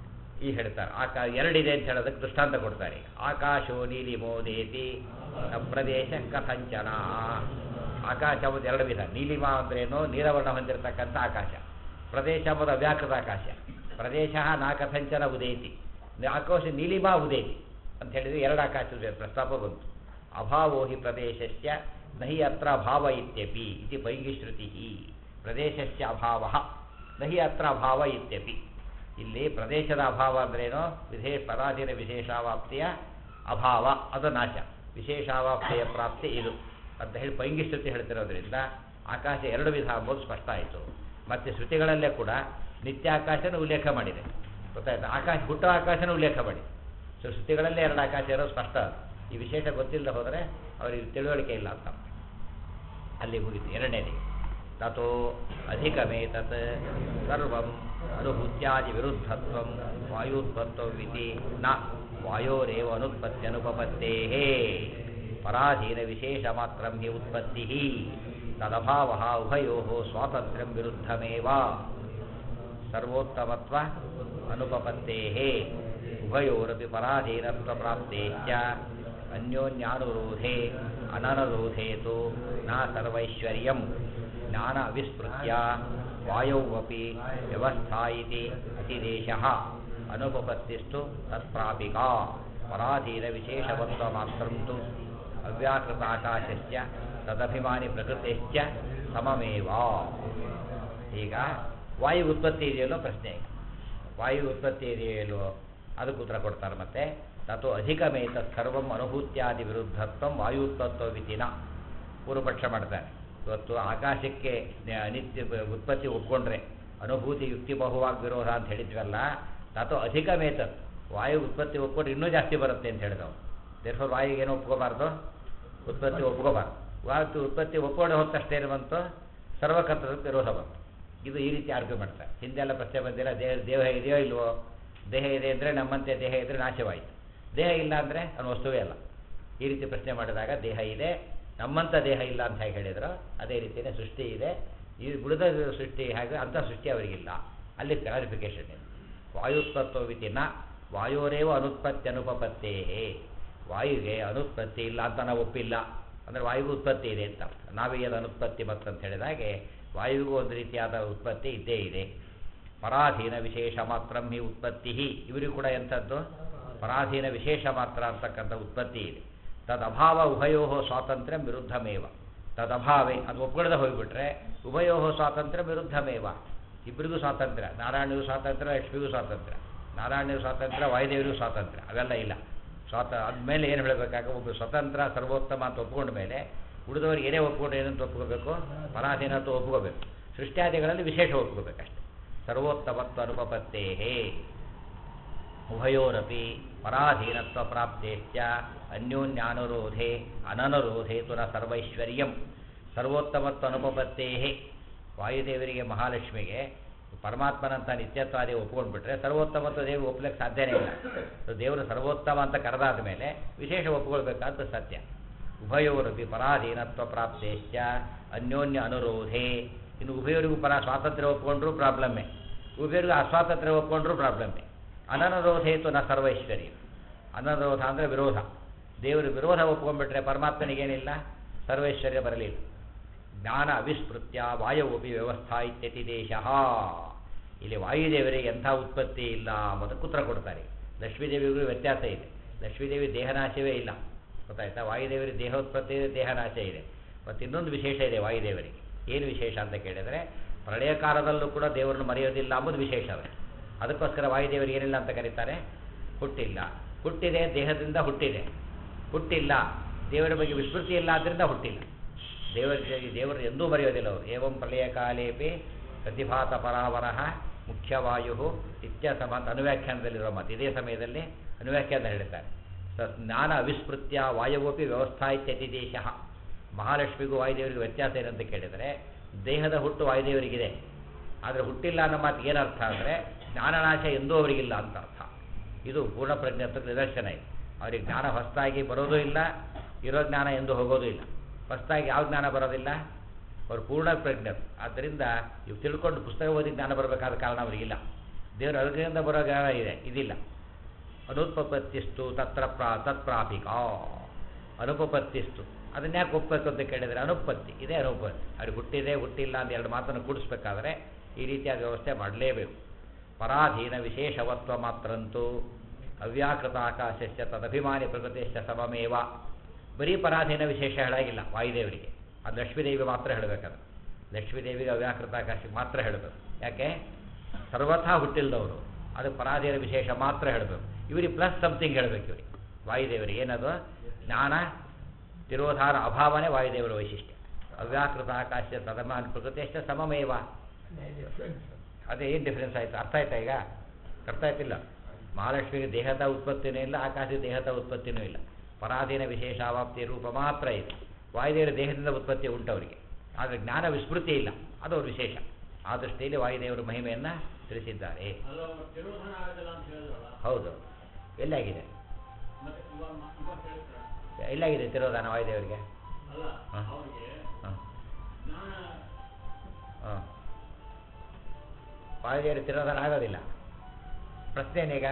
ಈ ಹೇಳ್ತಾರೆ ಆಕಾ ಎರಡಿದೆ ಅಂತ ಹೇಳೋದಕ್ಕೆ ದೃಷ್ಟಾಂತ ಕೊಡ್ತಾರೆ ಆಕಾಶೋ ನೀಲಿ ಮೋದೇತಿ ನ ಪ್ರದೇಶ ಕಥಂಚನ ಆಕಾಶ ಒಂದು ಎರಡು ವಿಧ ನೀಲಿಮ ಅಂದ್ರೇನು ನೀಲವರ್ಣ ಹೊಂದಿರತಕ್ಕಂಥ ಆಕಾಶ ಪ್ರದೇಶ ಎಂಬುದು ಅವ್ಯಾಕೃತ ಆಕಾಶ ಪ್ರದೇಶ ನಾ ಕಥಂಚನ ಉದೇತಿ ಆಕಾಶ ನೀಲಿಮಾ ಉದೇತಿ ಅಂತ ಹೇಳಿದ್ರೆ ಎರಡು ಆಕಾಶದ ಪ್ರಸ್ತಾಪ ಬಂತು ಅಭಾವೋ ಹಿ ಪ್ರದೇಶಸ್ಯ ನಹಿ ಅತ್ರ ಅಭಾವ ಇತ್ಯಪಿ ಇತಿ ಪೈಗಿಶ್ರುತಿ ಪ್ರದೇಶಸ್ಯ ಅಭಾವ ನಹಿ ಅತ್ರ ಅಭಾವ ಇತ್ಯಪಿ ಇಲ್ಲಿ ಪ್ರದೇಶದ ಅಭಾವ ಅಂದ್ರೇನು ವಿಶೇಷ ಪರಾಧೀನ ವಿಶೇಷಾವಾಪ್ತಿಯ ಅಭಾವ ಅದು ನಾಶ ವಿಶೇಷಾವಾಪ್ತಿಯ ಪ್ರಾಪ್ತಿ ಇದು ಅಂತ ಹೇಳಿ ಪೈಂಗಿಶ್ರುತಿ ಹೇಳ್ತಿರೋದ್ರಿಂದ ಆಕಾಶ ಎರಡು ವಿಧ ಅಂಬೋದು ಸ್ಪಷ್ಟ ಆಯಿತು ಮತ್ತು ಶ್ರುತಿಗಳಲ್ಲೇ ಕೂಡ ನಿತ್ಯ ಆಕಾಶನ ಉಲ್ಲೇಖ ಮಾಡಿದೆ ಗೊತ್ತಾಯ್ತು ಆಕಾಶ ಹುಟ್ಟೋ ಆಕಾಶನ ಉಲ್ಲೇಖ ಮಾಡಿ ಸೊ ಶ್ರುತಿಗಳಲ್ಲೇ ಎರಡು ಆಕಾಶ ಇರೋದು ಸ್ಪಷ್ಟ ಅದು. ಈ ವಿಶೇಷ ಗೊತ್ತಿಲ್ಲದೆ ಹೋದರೆ ಅವರಿಗೆ ತಿಳುವಳಿಕೆ ಇಲ್ಲ ಅಂತ ಅಲ್ಲಿ ಮುಗಿತು ಎರಡನೇది ತಥೋ ಅಧಿಕಮೇತತ್ ಸರ್ವಂ ಅನುಭೂತ್ಯಾದಿ ವಿರುದ್ಧತ್ವಂ ವಾಯುತ್ಪತ್ತವಿತಿ ನ ವಾಯೋರೇವ ಅನುತ್ಪತ್ತ್ಯನುಪಪತ್ತೇಃ ಪರಾಧೀನ ವಿಶೇಷ ಮಾತ್ರಂ ಹಿ ಉತ್ಪತ್ತಿ ತದಭಾವ ಉಭಯೋ ಸ್ವಾತಂತ್ರ್ಯಂ ವಿರುದ್ಧಮೇವ ಸರ್ವೋತ್ತಮತ್ವ ಅನುಪಪತ್ತೇಃ ಉಭಯೋರಪಿ ಪರಾಧೀನತ್ವ ಪ್ರಾಪ್ತೇಶ್ಚ ಅನ್ಯೋನ್ಯಾನುರೋಧೆ ಅನನುರೋಧೆ ತು ನ ಸರ್ವೈಶ್ವರ್ಯಂ ಜ್ಞಾನ ವಿಸ್ಮೃತ್ಯ ವಾಯೌವಪಿ ವ್ಯವಸ್ಥಾ ಇತಿ ಅತಿದೇಶಃ ಅನುಪಪತ್ತಿಸ್ತು ತತ್ಪ್ರಾಪಿಕಾ ಪರಾಧೀನ ವಿಶೇಷವತ್ವ ಮಾತ್ರಂ ತು ಅವ್ಯಾಕೃತ ಆಕಾಶಸ್ಯ ತದಭಿಮಾನಿ ಪ್ರಕೃತಿಶ್ಚ ಸಮಮೇವ ಈಗ ವಾಯು ಉತ್ಪತ್ತಿ ಇದೆಯಲ್ಲೋ ಪ್ರಶ್ನೆ ವಾಯು ಉತ್ಪತ್ತಿ ಇದೆಯಲ್ಲೋ ಅದಕ್ಕೆ ಉತ್ತರ ಕೊಡ್ತಾರೆ ಮತ್ತೆ ತಥೋ ಅಧಿಕಮೇತ ಸರ್ವಂ ಅನುಭೂತ್ಯಾದಿ ವಿರುದ್ಧತ್ವ ವಾಯುತ್ಪತ್ವ ವಿಧಿನ ಪೂರ್ವಪಕ್ಷ ಮಾಡ್ತಾರೆ ಇವತ್ತು ಆಕಾಶಕ್ಕೆ ನ- ಅನಿತ್ಯ ಬ- ಉತ್ಪತ್ತಿ ಒಪ್ಕೊಂಡ್ರೆ ಅನುಭೂತಿ ಯುಕ್ತಿ ಬಹುವಾಗಿ ವಿರೋಧ ಅಂತ ಹೇಳಿದ್ವಲ್ಲ ತಥೋ ಅಧಿಕಮೇತ ವಾಯು ಉತ್ಪತ್ತಿ ಒಪ್ಕೊಂಡ್ರೆ ಇನ್ನೂ ಜಾಸ್ತಿ ಬರುತ್ತೆ ಅಂತ ಹೇಳಿದವು ದೇರ್ಫೋರ್ ವಾಯುಗೆ ಏನೋ ಒಪ್ಕೋಬಾರ್ದು ಉತ್ಪತ್ತಿ ಒಪ್ಕೋಬಾರ್ದು ವಾಯು ಉತ್ಪತ್ತಿ ಒಪ್ಕೊಂಡು ಹೋದ ತಕ್ಷಣ ಏನು ಬಂತು ಸರ್ವಕರ್ತಕ್ಕೆ ವಿರೋಧ ಬಂತು ಇದು ಈ ರೀತಿ ಆರ್ಗ್ಯೂ ಮಾಡ್ತಾರೆ ಹಿಂದೆಲ್ಲ ಪ್ರಶ್ನೆ ಬಂದಿಲ್ಲ ದೇಹ ದೇಹ ಇದೆಯೋ ಇಲ್ವೋ ದೇಹ ಇದೆ ಅಂದರೆ ನಮ್ಮಂತೆ ದೇಹ ಇದ್ದರೆ ನಾಶವಾಯಿತು ದೇಹ ಇಲ್ಲ ಅಂದರೆ ಅವನು ವಸ್ತುವೇ ಅಲ್ಲ ಈ ರೀತಿ ಪ್ರಶ್ನೆ ಮಾಡಿದಾಗ ದೇಹ ಇದೆ ನಮ್ಮಂಥ ದೇಹ ಇಲ್ಲ ಅಂತ ಹೇಗೆ ಹೇಳಿದ್ರು ಅದೇ ರೀತಿಯೇ ಸೃಷ್ಟಿ ಇದೆ ಈ ಉಳಿದ ಸೃಷ್ಟಿ ಹಾಗೆ ಅಂಥ ಸೃಷ್ಟಿ ಅವರಿಗಿಲ್ಲ ಅಲ್ಲಿ ಕ್ಲಾರಿಫಿಕೇಶನ್ ಇದೆ ವಾಯುತ್ಪತ್ತೋವಿತಿ ನ ವಾಯೋರೇವ ಅನುತ್ಪತ್ತಿ ಅನುಪಪತ್ತೇ ವಾಯುಗೆ ಅನುತ್ಪತ್ತಿ ಇಲ್ಲ ಅಂತ ನಾವು ಒಪ್ಪಿಲ್ಲ ಅಂದರೆ ವಾಯುಗೂ ಉತ್ಪತ್ತಿ ಇದೆ ಅಂತ ಅರ್ಥ. ನಾವೇ ಅದು ಅನುತ್ಪತ್ತಿ ಮತ್ತು ಅಂತ ಹೇಳಿದಾಗೆ ವಾಯುವಿಗೂ ಒಂದು ರೀತಿಯಾದ ಉತ್ಪತ್ತಿ ಇದ್ದೇ ಇದೆ ಪರಾಧೀನ ವಿಶೇಷ ಮಾತ್ರ ಹಿ ಉತ್ಪತ್ತಿ ಇವರಿಗೂ ಕೂಡ ಎಂಥದ್ದು ಪರಾಧೀನ ವಿಶೇಷ ಮಾತ್ರ ಅಂತಕ್ಕಂಥ ಉತ್ಪತ್ತಿ ಇದೆ ತದಭಾವ ಉಭಯೋ ಸ್ವಾತಂತ್ರ್ಯ ವಿರುದ್ಧಮೇವ ತದಭಾವೇ ಅದು ಒಪ್ಕೊಳ್ಳದೆ ಹೋಗಿಬಿಟ್ರೆ ಉಭಯೋ ಸ್ವಾತಂತ್ರ್ಯ ವಿರುದ್ಧಮೇವ ಇಬ್ಬರಿಗೂ ಸ್ವಾತಂತ್ರ್ಯ ನಾರಾಯಣಿಗೂ ಸ್ವಾತಂತ್ರ್ಯ ಲಕ್ಷ್ಮಿಗೂ ಸ್ವಾತಂತ್ರ್ಯ ನಾರಾಯಣಿಗೂ ಸ್ವಾತಂತ್ರ್ಯ ವಾಯುದೇವರಿಗೂ ಸ್ವಾತಂತ್ರ್ಯ ಅವೆಲ್ಲ ಇಲ್ಲ ಸ್ವಾತ ಆದಮೇಲೆ ಏನು ಹೇಳಬೇಕಾಗ ಒಬ್ಬ ಸ್ವತಂತ್ರ ಸರ್ವೋತ್ತಮ ಅಂತ ಒಪ್ಕೊಂಡ ಮೇಲೆ ಉಳಿದವರಿಗೆ ಏನೇ ಒಪ್ಕೊಂಡು ಏನಂತ ಒಪ್ಕೋಬೇಕು ಪರಾಧೀನ ಅಂತ ಒಪ್ಕೋಬೇಕು ಸೃಷ್ಟ್ಯಾದಿಗಳಲ್ಲಿ ವಿಶೇಷ ಒಪ್ಕೋಬೇಕಷ್ಟೆ ಸರ್ವೋತ್ತಮತ್ವ ಅನುಪಪತ್ತೇಹೇ ಉಭಯೋರಪಿ ಪರಾಧೀನತ್ವ ಪ್ರಾಪ್ತೇಶ್ಚ ಅನ್ಯೋನ್ಯಾನುರೋಧೆ ಅನನುರೋಧೆ ತು ನ ಸರ್ವೈಶ್ವರ್ಯಂ ಸರ್ವೋತ್ತಮತ್ವ ಅನುಪಪತ್ತೇಹೇ ವಾಯುದೇವರಿಗೆ ಮಹಾಲಕ್ಷ್ಮಿಗೆ ಪರಮಾತ್ಮನಂತ ನಿತ್ಯತ್ವಾದಿ ಒಪ್ಕೊಂಡ್ಬಿಟ್ರೆ ಸರ್ವೋತ್ತಮತ್ವ ದೇವರು ಒಪ್ಲಿಕ್ಕೆ ಸಾಧ್ಯನೇ ಇಲ್ಲ ಸೊ ದೇವರು ಸರ್ವೋತ್ತಮ ಅಂತ ಕರೆದಾದ ಮೇಲೆ ವಿಶೇಷ ಒಪ್ಕೊಳ್ಬೇಕಾದ ಸತ್ಯ ಉಭಯೋರಪಿ ಪರಾಧೀನತ್ವ ಪ್ರಾಪ್ತೇಶ್ಚ ಅನ್ಯೋನ್ಯ ಅನುರೋಧೆ ಇನ್ನು ಉಭಯರಿಗೂ ಪರ ಸ್ವಾತಂತ್ರ್ಯ ಒಪ್ಕೊಂಡ್ರೂ ಪ್ರಾಬ್ಲಮ್ಮೆ ಉಭಯರಿಗೂ ಅಸ್ವಾತಂತ್ರ್ಯ ಒಪ್ಕೊಂಡ್ರೂ ಪ್ರಾಬ್ಲಮ್ಮೆ ಅನನುರೋಧೇತು ನ ಸರ್ವೈಶ್ವರ್ಯ ಅನನುರೋಧ ಅಂದರೆ ವಿರೋಧ ದೇವರು ವಿರೋಧ ಒಪ್ಕೊಂಡ್ಬಿಟ್ರೆ ಪರಮಾತ್ಮನಿಗೇನಿಲ್ಲ ಸರ್ವೈಶ್ವರ್ಯ ಬರಲಿಲ್ಲ ಜ್ಞಾನ ಅವಿಸ್ಮೃತ್ಯ ವಾಯುವಪಿ ವ್ಯವಸ್ಥಾ ಇತ್ಯತಿ ದೇಶ ಇಲ್ಲಿ ವಾಯುದೇವರಿಗೆ ಎಂಥ ಉತ್ಪತ್ತಿ ಇಲ್ಲ ಅನ್ನೋದಕ್ಕೆ ಉತ್ತರ ಕೊಡ್ತಾರೆ ಲಕ್ಷ್ಮೀದೇವಿಗೂ ವ್ಯತ್ಯಾಸ ಇದೆ ಲಕ್ಷ್ಮೀದೇವಿ ದೇಹನಾಶವೇ ಇಲ್ಲ ಗೊತ್ತಾಯ್ತಾ ವಾಯುದೇವರಿಗೆ ದೇಹೋತ್ಪತ್ತಿ ಇದೆ ದೇಹನಾಶ ಇದೆ ಮತ್ತು ಇನ್ನೊಂದು ವಿಶೇಷ ಇದೆ ವಾಯುದೇವರಿಗೆ ಏನು ವಿಶೇಷ ಅಂತ ಕೇಳಿದರೆ ಪ್ರಳಯ ಕಾಲದಲ್ಲೂ ಕೂಡ ದೇವರನ್ನು ಮರೆಯೋದಿಲ್ಲ ಅಂಬುದು ವಿಶೇಷ ಅವರಿಗೆ ಅದಕ್ಕೋಸ್ಕರ ವಾಯುದೇವರಿಗೆ ಏನಿಲ್ಲ ಅಂತ ಕರೀತಾರೆ ಹುಟ್ಟಿಲ್ಲ ಹುಟ್ಟಿದೆ ದೇಹದಿಂದ ಹುಟ್ಟಿದೆ ಹುಟ್ಟಿಲ್ಲ ದೇವರ ಬಗ್ಗೆ ವಿಸ್ಮೃತಿ ಇಲ್ಲ ಆದ್ದರಿಂದ ಹುಟ್ಟಿಲ್ಲ ದೇವರ ದೇವರು ಎಂದೂ ಮರೆಯೋದಿಲ್ಲ ಅವರು ಏವಂ ಪ್ರಳಯ ಕಾಲೇಪಿ ಪ್ರತಿಭಾತ ಪರಾವರಃ ಮುಖ್ಯವಾಯು ಇತ್ಯಸಮ ಅಂತ ಅನುವ್ಯಾಖ್ಯಾನದಲ್ಲಿರುವ ಮಾತು ಇದೇ ಸಮಯದಲ್ಲಿ ಅನುವ್ಯಾಖ್ಯಾನ ಹೇಳ್ತಾರೆ ಸ ಜ್ಞಾನ ಅವಿಸ್ಮೃತ್ಯ ವಾಯುವಪಿ ವ್ಯವಸ್ಥಾ ಇತ್ಯತಿ ದೇಶ ಮಹಾಲಕ್ಷ್ಮಿಗೂ ವಾಯುದೇವರಿಗೂ ವ್ಯತ್ಯಾಸ ಏನಂತ ಕೇಳಿದರೆ ದೇಹದ ಹುಟ್ಟು ವಾಯುದೇವರಿಗಿದೆ ಆದರೆ ಹುಟ್ಟಿಲ್ಲ ಅನ್ನೋ ಮಾತಿಗೆ ಏನರ್ಥ ಅಂದರೆ ಜ್ಞಾನನಾಶ ಎಂದೂ ಅವರಿಗಿಲ್ಲ ಅಂತ ಅರ್ಥ ಇದು ಪೂರ್ಣ ಪ್ರಜ್ಞತ್ವಕ್ಕೆ ನಿದರ್ಶನ ಇದೆ ಅವರಿಗೆ ಜ್ಞಾನ ಹೊಸದಾಗಿ ಬರೋದೂ ಇಲ್ಲ ಇರೋ ಜ್ಞಾನ ಎಂದು ಹೋಗೋದೂ ಇಲ್ಲ ಹೊಸದಾಗಿ ಯಾವ ಜ್ಞಾನ ಬರೋದಿಲ್ಲ ಅವರು ಪೂರ್ಣ ಪ್ರಜ್ಞರು ಆದ್ದರಿಂದ ಇವು ತಿಳ್ಕೊಂಡು ಪುಸ್ತಕ ಓದಿ ಜ್ಞಾನ ಬರಬೇಕಾದ ಕಾರಣ ಅವರಿಗಿಲ್ಲ ದೇವರ ಅನುಗ್ರಹದಿಂದ ಬರೋ ಜ್ಞಾನ ಇದೆ ಇದಿಲ್ಲ ಅನುಪಪತ್ತಿಸ್ತು ತತ್ರ ಪ್ರಾ ತತ್ಪ್ರಾಪಿಕ ಅನುಪಪತ್ತಿಸ್ತು ಅದನ್ನ ಯಾಕೆ ಒಪ್ಪಬೇಕು ಅಂತ ಕೇಳಿದರೆ ಅನುಪತ್ತಿ ಇದೇ ಅನುಪತ್ತಿ ಅವ್ರಿಗೆ ಹುಟ್ಟಿದೆ ಹುಟ್ಟಿಲ್ಲ ಅಂತ ಎರಡು ಮಾತನ್ನು ಕೂಡಿಸ್ಬೇಕಾದ್ರೆ ಈ ರೀತಿಯಾದ ವ್ಯವಸ್ಥೆ ಮಾಡಲೇಬೇಕು ಪರಾಧೀನ ವಿಶೇಷವತ್ವ ಮಾತ್ರಂತೂ ಅವ್ಯಾಕೃತ ಆಕಾಶಸ್ಯ ತದಭಿಮಾನಿ ಪ್ರಕೃತಿಶ್ಚ ಸಮಮೇವ ಬರೀ ಪರಾಧೀನ ವಿಶೇಷ ಹೇಳಾಗಿಲ್ಲ ವಾಯುದೇವರಿಗೆ ಅದು ಲಕ್ಷ್ಮೀದೇವಿ ಮಾತ್ರ ಹೇಳಬೇಕದು ಲಕ್ಷ್ಮೀದೇವಿಗೆ ಅವ್ಯಾಕೃತ ಆಕಾಶಕ್ಕೆ ಮಾತ್ರ ಹೇಳಬೇಕು ಯಾಕೆ ಸರ್ವಥಾ ಹುಟ್ಟಿಲ್ದವರು ಅದು ಪರಾಧೀನ ವಿಶೇಷ ಮಾತ್ರ ಹೇಳಬೇಕು ಇವರಿಗೆ ಪ್ಲಸ್ ಸಮಥಿಂಗ್ ಹೇಳಬೇಕು ಇವರಿಗೆ ವಾಯುದೇವರಿಗೆ ಏನದು ಜ್ಞಾನ ತಿರೋಧಾನ ಅಭಾವನೆ ವಾಯುದೇವರ ವೈಶಿಷ್ಟ್ಯ ಅವ್ಯಾಕೃತ ಆಕಾಶ ತದಮಾನ ಪ್ರಕೃತಿಯಷ್ಟ ಸಮಮೇವ ಅದೇ ಏನು ಡಿಫ್ರೆನ್ಸ್ ಆಯಿತು ಅರ್ಥ ಆಯ್ತಾ ಈಗ ಅರ್ಥ ಆಯ್ತಿಲ್ಲ ಮಹಾಲಕ್ಷ್ಮಿಗೆ ದೇಹದ ಉತ್ಪತ್ತಿನೂ ಇಲ್ಲ ಆಕಾಶ ದೇಹದ ಉತ್ಪತ್ತಿನೂ ಇಲ್ಲ ಪರಾಧೀನ ವಿಶೇಷ ಆವಾಪ್ತಿಯ ರೂಪ ಮಾತ್ರ ಇದೆ ವಾಯುದೇವರ ದೇಹದಿಂದ ಉತ್ಪತ್ತಿ ಉಂಟು ಅವರಿಗೆ ಆದರೆ ಜ್ಞಾನ ವಿಸ್ಮೃತಿ ಇಲ್ಲ ಅದು ಅವ್ರ ವಿಶೇಷ ಆ ದೃಷ್ಟಿಯಲ್ಲಿ ವಾಯುದೇವರ ಮಹಿಮೆಯನ್ನು ತಿಳಿಸಿದ್ದಾರೆ ಅಲ್ಲ ತಿರೋಧನ ಆಗೋದಿಲ್ಲ ಅಂತ ಹೇಳಿದ್ರಲ್ಲ ಹೌದು ಎಲ್ಲಾಗಿದೆ ಮತ್ತೆ ಇವಾಗ ಮ- ಇವಾಗ ಹೇಳ್ತಾರೆ ಎಲ್ಲಾಗಿದೆ ತಿರೋಧಾನ ವಾಯುದೇವರಿಗೆ ಅಲ್ಲ ಹಾ. ಅವ್ರಿಗೆ ಹಾಂ ಜ್ಞಾನ ಹಾಂ ವಾಯುದೇವರ ತಿರೋಧಾನ ಆಗೋದಿಲ್ಲ ಪ್ರಶ್ನೆ ಏನೀಗ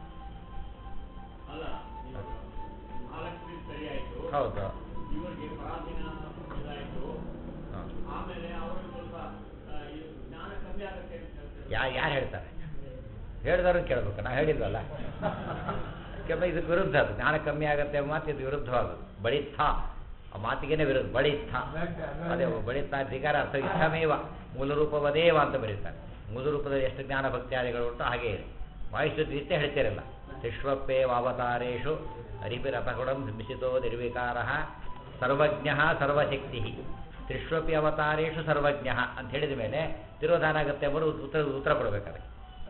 ಅಲ್ಲ ಇವಾಗ ಮಹಾಲಕ್ಷ್ಮಿ ಸರಿ ಆಯ್ತು ಹೌದು ಇವರಿಗೆ ಪರಾಧೀನ ಇದಾಯ್ತು ಹಾಂ ಆಮೇಲೆ ಅವ್ರಿಗೆ ಸ್ವಲ್ಪ ಆ, ಈ ಜ್ಞಾನ ಕಮ್ಮಿ ಆಗುತ್ತೆ ಅಂತ ಹೇಳ್ತಾರೆ ಯಾ ಯಾರು ಹೇಳ್ತಾರೆ ಹೇಳಿದವ್ರು ಕೇಳಬೇಕು ನಾವು ಹೇಳಿಲ್ವಲ್ಲ ಕೆಮ್ಮ ಇದಕ್ಕೆ ವಿರುದ್ಧ ಅದು ಜ್ಞಾನ ಕಮ್ಮಿ ಆಗುತ್ತೆ ಎಂಬ ಮಾತು ಇದು ವಿರುದ್ಧವಾಗೋದು ಬಳಿತ್ಥ ಆ ಮಾತಿಗೇನೆ ವಿರುದ್ಧ ಬಳಿತ್ಥ ಅದೇ ಬಳಿತ್ಥ ಧಿಕಾರ ಅರ್ಥ ಇಷ್ಟಮೇವ ಮೂಲ ರೂಪವದೇವ ಅಂತ ಬರೀತಾರೆ ಮೂಲ ರೂಪದಲ್ಲಿ ಎಷ್ಟು ಜ್ಞಾನ ಭಕ್ತಿಯಾದಿಗಳು ಉಂಟು ಹಾಗೇ ಇದೆ ವಾಯುಸ್ತುತಿ ನಿತ್ಯ ಹೇಳ್ತಿರಲ್ಲ ತಿಷ್ವಪ್ಪೇವ ಅವತಾರೇಶು ಹರಿಪಿರಥಗುಣಂ ಬಿಂಬಿಸಿತೋ ನಿರ್ವಿಕಾರ ಸರ್ವಜ್ಞ ಸರ್ವಶಕ್ತಿ ತ್ರಿಷ್ವಪಿ ಅವತಾರೇಶು ಸರ್ವಜ್ಞ ಅಂತ ಹೇಳಿದ ಮೇಲೆ ತಿರೋಧಾನ ಆಗುತ್ತೆ ಎಂಬುದು ಉತ್ತರ ಉತ್ತರ ಕೊಡಬೇಕಾದ್ರೆ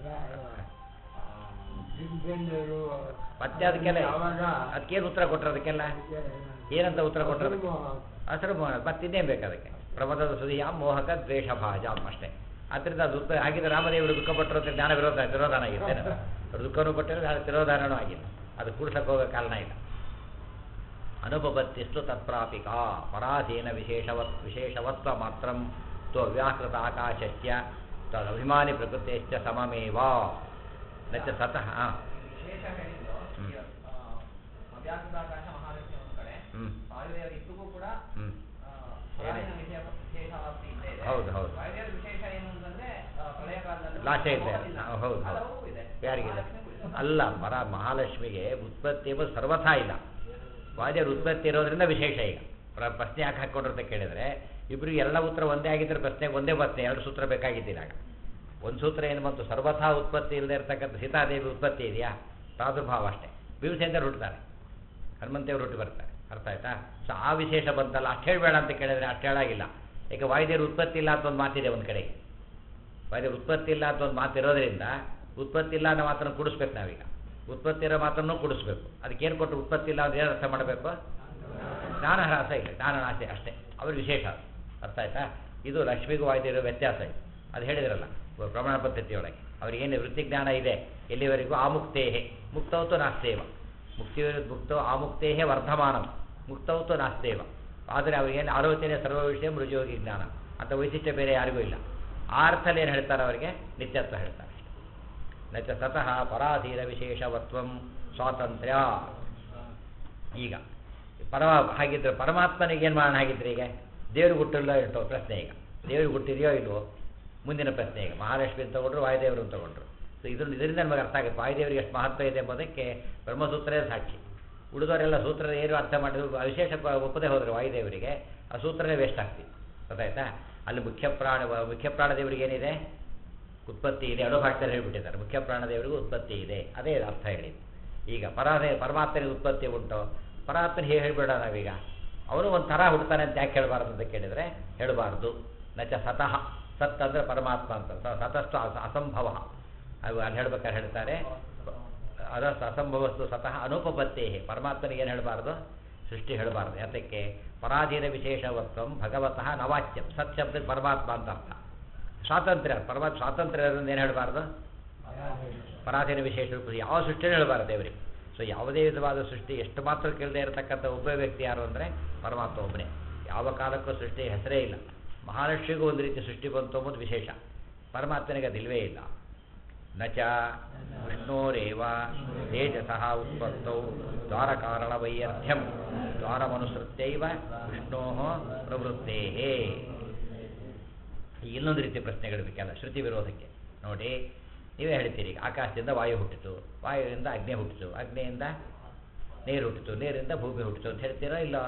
ಮತ್ತೆ ಅದಕ್ಕೆಲ್ಲ ಅದಕ್ಕೇನು ಉತ್ತರ ಕೊಟ್ಟರು ಅದಕ್ಕೆಲ್ಲ ಏನಂತ ಉತ್ತರ ಕೊಟ್ಟರು ಅದಕ್ಕೆ ಹಸಿರು ಮೋಹ ಮತ್ತಿನ್ನೇನು ಬೇಕು ಅದಕ್ಕೆ ಪ್ರಮದದ ಸುದಿಯ ಮೋಹಕ ದ್ವೇಷ ಭಾಜ ಅಷ್ಟೇ ಆದ್ದರಿಂದ ಅದು ಉತ್ತರ ಹಾಗಿದ್ರೆ ರಾಮದೇವರು ದುಃಖ ಪಟ್ಟರು ಅಂತ ಜ್ಞಾನ ವಿರೋಧ ತಿರೋಧಾನ ಆಗಿತ್ತೆ ಅವ್ರು ದುಃಖನೂ ಪಟ್ಟಿದ್ರೆ ಅದು ತಿರೋಧಾನನೂ ಆಗಿಲ್ಲ ಅದು ಕೂಡ್ಸಕ್ಕೆ ಹೋಗೋ ಕಾರಣ ಇಲ್ಲ ಅನುಪಪತ್ತಿಸ್ತು ತತ್ಪ್ರಾಪಿಕ ಪರಾಧೀನ ವಿಶೇಷವತ್ ವಿಶೇಷವತ್ವ ಮಾತ್ರ ತು ಅವ್ಯಾಕೃತ ಆಕಾಶಸ್ಯ ತದಭಿಮಾನಿ ಪ್ರಕೃತಿಶ್ಚ ಸಮಮೇವ ನಚ ಸತಃ ಹಾಂ ವಿಶೇಷ ಹೇಳಿದ್ದು ಹ್ಮ್. ಈ, ಆ, ಅವ್ಯಾಕೃತಾಕಾಶ ಮಹಾಲಕ್ಷ್ಮಿ ಒಂದು ಕಡೆ ಹ್ಮ್. ವಾಯುದೇವರ ಇಬ್ಬರಿಗೂ ಕೂಡ ಹ್ಞೂ ಆ, ಪರಾಯಣ ವಿಷಯ ವಿಶೇಷವಾಗ್ತಿ ಇದ್ದೇ ಇದೆ ಹೌದು, ಹೌದು. ವಾಯುದೇವರ ವಿಶೇಷ ಏನು ಅಂತಂದ್ರೆ ಆ, ಪ್ರಳಯ ಕಾಲದಲ್ಲಿ ಲಾಶ ಇದೆ ಹೋಗೋದಿಲ್ಲ. ಹಾ, ಹೌದು ಹೌದು ಹಲವು ಇದೆ ಯಾರಿಗಿದೆ ಮಹಾಲಕ್ಷ್ಮಿಗೂ ಇದೆ. ಅಲ್ಲ ಮರ ಮಹಾಲಕ್ಷ್ಮಿಗೆ ಉತ್ಪತ್ತಿ ಎಂಬುದು ಸರ್ವಥಾ ಇಲ್ಲ ವಾದ್ಯರ ಉತ್ಪತ್ತಿ ಇರೋದ್ರಿಂದ ವಿಶೇಷ ಈಗ ಪ್ರ- ಪ್ರಶ್ನೆ ಯಾಕೆ ಹಾಕ್ಕೊಂಡ್ರು ಅಂತ ಕೇಳಿದ್ರೆ ಇಬ್ಬರಿಗೆ ಎಲ್ಲ ಉತ್ತರ ಒಂದೇ ಆಗಿದ್ರೆ ಪ್ರಶ್ನೆಗೆ ಒಂದೇ ಪ್ರಶ್ನೆ ಎರಡು ಸೂತ್ರ ಬೇಕಾಗಿದ್ದಿಲ್ಲ ಆಗ ಒಂದು ಸೂತ್ರ ಏನು ಬಂತು ಸರ್ವಥಾ ಉತ್ಪತ್ತಿ ಇಲ್ಲದೆ ಇರತಕ್ಕಂಥ ಸೀತಾದೇವಿ ಉತ್ಪತ್ತಿ ಇದೆಯಾ ಪ್ರಾದುರ್ಭಾವ ಅಷ್ಟೇ ಭೀಮಸೇಂದ್ರ ಹುಟ್ಟುತ್ತಾರೆ ಹನುಮಂತೇವರು ಹುಟ್ಟು ಬರ್ತಾರೆ ಅರ್ಥ ಆಯ್ತಾ ಸೊ ಆ ವಿಶೇಷ ಬಂತಲ್ಲ ಅಷ್ಟು ಹೇಳಬೇಡ ಅಂತ ಕೇಳಿದ್ರೆ ಅಷ್ಟು ಹೇಳಾಗಿಲ್ಲ ಈಗ ವಾಯುದೇವ್ರ ಉತ್ಪತ್ತಿ ಇಲ್ಲ ಅಂತ ಒಂದು ಮಾತಿದೆ ಒಂದು ಕಡೆಗೆ ವಾಯುದೇವ್ರ ಉತ್ಪತ್ತಿ ಇಲ್ಲ ಅಂತ ಒಂದು ಮಾತಿರೋದ್ರಿಂದ ಉತ್ಪತ್ತಿ ಇಲ್ಲ ಅನ್ನೋ ಮಾತನ್ನು ಕೂಡಿಸ್ಬೇಕು ನಾವೀಗ ಉತ್ಪತ್ತಿ ಇರೋ ಮಾತನ್ನು ಕೂಡಿಸ್ಬೇಕು ಅದಕ್ಕೇನು ಕೊಟ್ಟು ಉತ್ಪತ್ತಿ ಇಲ್ಲ ಅಂದ್ರೆ ಏನು ಅರ್ಥ ಮಾಡಬೇಕು ಜ್ಞಾನ ಹ್ರಾಸ ಇಲ್ಲ ಜ್ಞಾನ ನಾಶ ಅಷ್ಟೇ ಅವ್ರ ವಿಶೇಷ ಅದು ಅರ್ಥ ಆಯ್ತಾ ಇದು ಲಕ್ಷ್ಮಿಗೂ ವಾಯುದೇವರ ವ್ಯತ್ಯಾಸ ಇದೆ ಅದು ಹೇಳಿದ್ರಲ್ಲ ಪ್ರಮಾಣ ಪದ್ಧತಿಯೊಳಗೆ ಅವ್ರಿಗೇನು ವೃತ್ತಿ ಜ್ಞಾನ ಇದೆ ಎಲ್ಲಿವರೆಗೂ ಆಮುಕ್ತೇಹೆ ಮುಕ್ತವತ್ತು ನಾಸ್ತೇವ ಮುಕ್ತಿ ಮುಕ್ತೋ ಆಮುಕ್ತೇಹೇ ವರ್ಧಮಾನಂ ಮುಕ್ತವತ್ತು ನಾಸ್ತೇವ ಆದರೆ ಅವ್ರಿಗೇನು ಆಲೋಚನೆ ಸರ್ವ ವಿಷಯ ಮೃಜೋಗಿ ಜ್ಞಾನ ಅಂತ ವೈಶಿಷ್ಟ್ಯ ಬೇರೆ ಯಾರಿಗೂ ಇಲ್ಲ ಆ ಅರ್ಥದಲ್ಲಿ ಏನು ಹೇಳ್ತಾರೆ ಅವರಿಗೆ ನಿತ್ಯತ್ವ ಹೇಳ್ತಾರೆ ನಚ ತತಃ ಪರಾಧೀನ ವಿಶೇಷವತ್ವಂ ಸ್ವಾತಂತ್ರ್ಯ ಈಗ ಪರಮ ಹಾಗಿದ್ರೆ ಪರಮಾತ್ಮನಿಗೆ ಏನು ಮಾಡೋಣ ಹಾಗಿದ್ರೆ ಈಗ ದೇವ್ರಿಗೆ ಹುಟ್ಟಿಲ್ಲ ಇರ್ತೋ ಪ್ರಶ್ನೆ ಈಗ ದೇವ್ರಿಗೆ ಹುಟ್ಟಿದೆಯೋ ಇಲ್ವೋ ಮುಂದಿನ ಪ್ರಶ್ನೆ ಈಗ ಮಹಾಲಕ್ಷ್ಮಿ ತಗೊಂಡ್ರು ವಾಯುದೇವರು ತಗೊಂಡ್ರು ಸೊ ಇದನ್ನು ಇದರಿಂದ ನಮಗೆ ಅರ್ಥ ಆಗುತ್ತೆ ವಾಯುದೇವರಿಗೆ ಎಷ್ಟು ಮಹತ್ವ ಇದೆ ಎಂಬುದಕ್ಕೆ ಬ್ರಹ್ಮಸೂತ್ರವೇ ಸಾಕ್ಷಿ ಉಳಿದವರೆಲ್ಲ ಸೂತ್ರ ಏನು ಅರ್ಥ ಮಾಡಿದ್ರು ವಿಶೇಷ ಪ- ಒಪ್ಪದೆ ಹೋದರೆ ವಾಯುದೇವರಿಗೆ ಆ ಸೂತ್ರನೇ ವೇಸ್ಟ್ ಆಗ್ತಿತ್ತು ಗೊತ್ತಾಯ್ತಾ ಅಲ್ಲಿ ಮುಖ್ಯ ಪ್ರಾಣ ಮುಖ್ಯ ಪ್ರಾಣದೇವರಿಗೆ ಏನಿದೆ ಉತ್ಪತ್ತಿ ಇದೆ ಅಣುಭಾಷೆಯಲ್ಲಿ ಹೇಳ್ಬಿಟ್ಟಿದ್ದಾರೆ ಮುಖ್ಯ ಪ್ರಾಣದೇವರಿಗೂ ಉತ್ಪತ್ತಿ ಇದೆ ಅದೇ ಅರ್ಥ ಹೇಳಿದ್ದು ಈಗ ಪರಾಧೆ ಪರಮಾತ್ಮನಿಗೆ ಉತ್ಪತ್ತಿ ಉಂಟು ಪರಮಾತ್ಮನ ಹೇಗೆ ಹೇಳ್ಬೇಡ ನಾವೀಗ ಅವನು ಒಂದು ಥರ ಹುಡ್ತಾನೆ ಅಂತ ಯಾಕೆ ಹೇಳಬಾರ್ದು ಅಂತ ಕೇಳಿದರೆ ಹೇಳಬಾರ್ದು ನಚ ಸತಃ ಸತ್ ಅಂದರೆ ಪರಮಾತ್ಮ ಅಂತ ಸ- ಸತಸ್ತು ಅಸ- ಅಸಂಭವ ಅದು ಅಲ್ಲಿ ಹೇಳ್ಬೇಕಾದ್ರೆ ಹೇಳ್ತಾರೆ ಅದಸ್ತು ಅಸಂಭವಸ್ತು ಸತಃ ಅನುಪಪತ್ತೇ ಪರಮಾತ್ಮನಿಗೆ ಏನು ಹೇಳಬಾರ್ದು ಸೃಷ್ಟಿ ಹೇಳಬಾರ್ದು ಯಾತಕ್ಕೆ ಪರಾಧೀನ ವಿಶೇಷವತ್ವಂ ಭಗವತಃ ನವಾಚ್ಯಂ ಸತ್ ಶಬ್ದಕ್ಕೆ ಪರಮಾತ್ಮ ಅಂತ ಅರ್ಥ ಸ್ವಾತಂತ್ರ್ಯ ಪರಮಾತ್ಮ ಸ್ವಾತಂತ್ರ್ಯ ಇರೋದ್ರಿಂದ ಏನು ಹೇಳಬಾರ್ದು ಪರಾಧೀನ ವಿಶೇಷ ರೂಪ ಯಾವ ಸೃಷ್ಟಿನೂ ಹೇಳಬಾರ್ದು ದೇವರಿಗೆ ಸೊ ಯಾವುದೇ ವಿಧವಾದ ಸೃಷ್ಟಿ ಎಷ್ಟು ಮಾತ್ರ ಕೇಳದೆ ಇರತಕ್ಕಂಥ ಒಬ್ಬ ವ್ಯಕ್ತಿ ಯಾರು ಅಂದರೆ ಪರಮಾತ್ಮ ಒಬ್ಬನೇ ಯಾವ ಕಾಲಕ್ಕೂ ಸೃಷ್ಟಿ ಹೆಸರೇ ಇಲ್ಲ ಮಹಾಲಕ್ಷ್ಮಿಗೂ ಒಂದು ರೀತಿ ಸೃಷ್ಟಿ ಬಂತು ಅಂಬುದು ವಿಶೇಷ ಪರಮಾತ್ಮನಿಗೆ ಅದಿಲ್ವೇ ಇಲ್ಲ ನ ಚ ವಿಷ್ಣೋರೇವ ತೇಜಸಃ ಉತ್ಪತ್ತೌ ದ್ವಾರಕಾರಣವೈಯರ್ಥ್ಯಂ ದ್ವಾರಮನುಸೃತ್ಯೈವ ವಿಷ್ಣೋ ಪ್ರವೃತ್ತೇ ಇನ್ನೊಂದು ರೀತಿ ಪ್ರಶ್ನೆಗಳು ಬೇಕಲ್ಲ ಶ್ರುತಿ ವಿರೋಧಕ್ಕೆ ನೋಡಿ ನೀವೇ ಹೇಳ್ತೀರಿ ಈಗ ಆಕಾಶದಿಂದ ವಾಯು ಹುಟ್ಟಿತು ವಾಯುವಿಂದ ಅಗ್ನಿ ಹುಟ್ಟಿತು ಅಗ್ನಿಯಿಂದ ನೀರು ಹುಟ್ಟಿತು ನೀರಿಂದ ಭೂಮಿ ಹುಟ್ಟಿತು ಅಂತ ಹೇಳ್ತೀರಾ ಇಲ್ಲ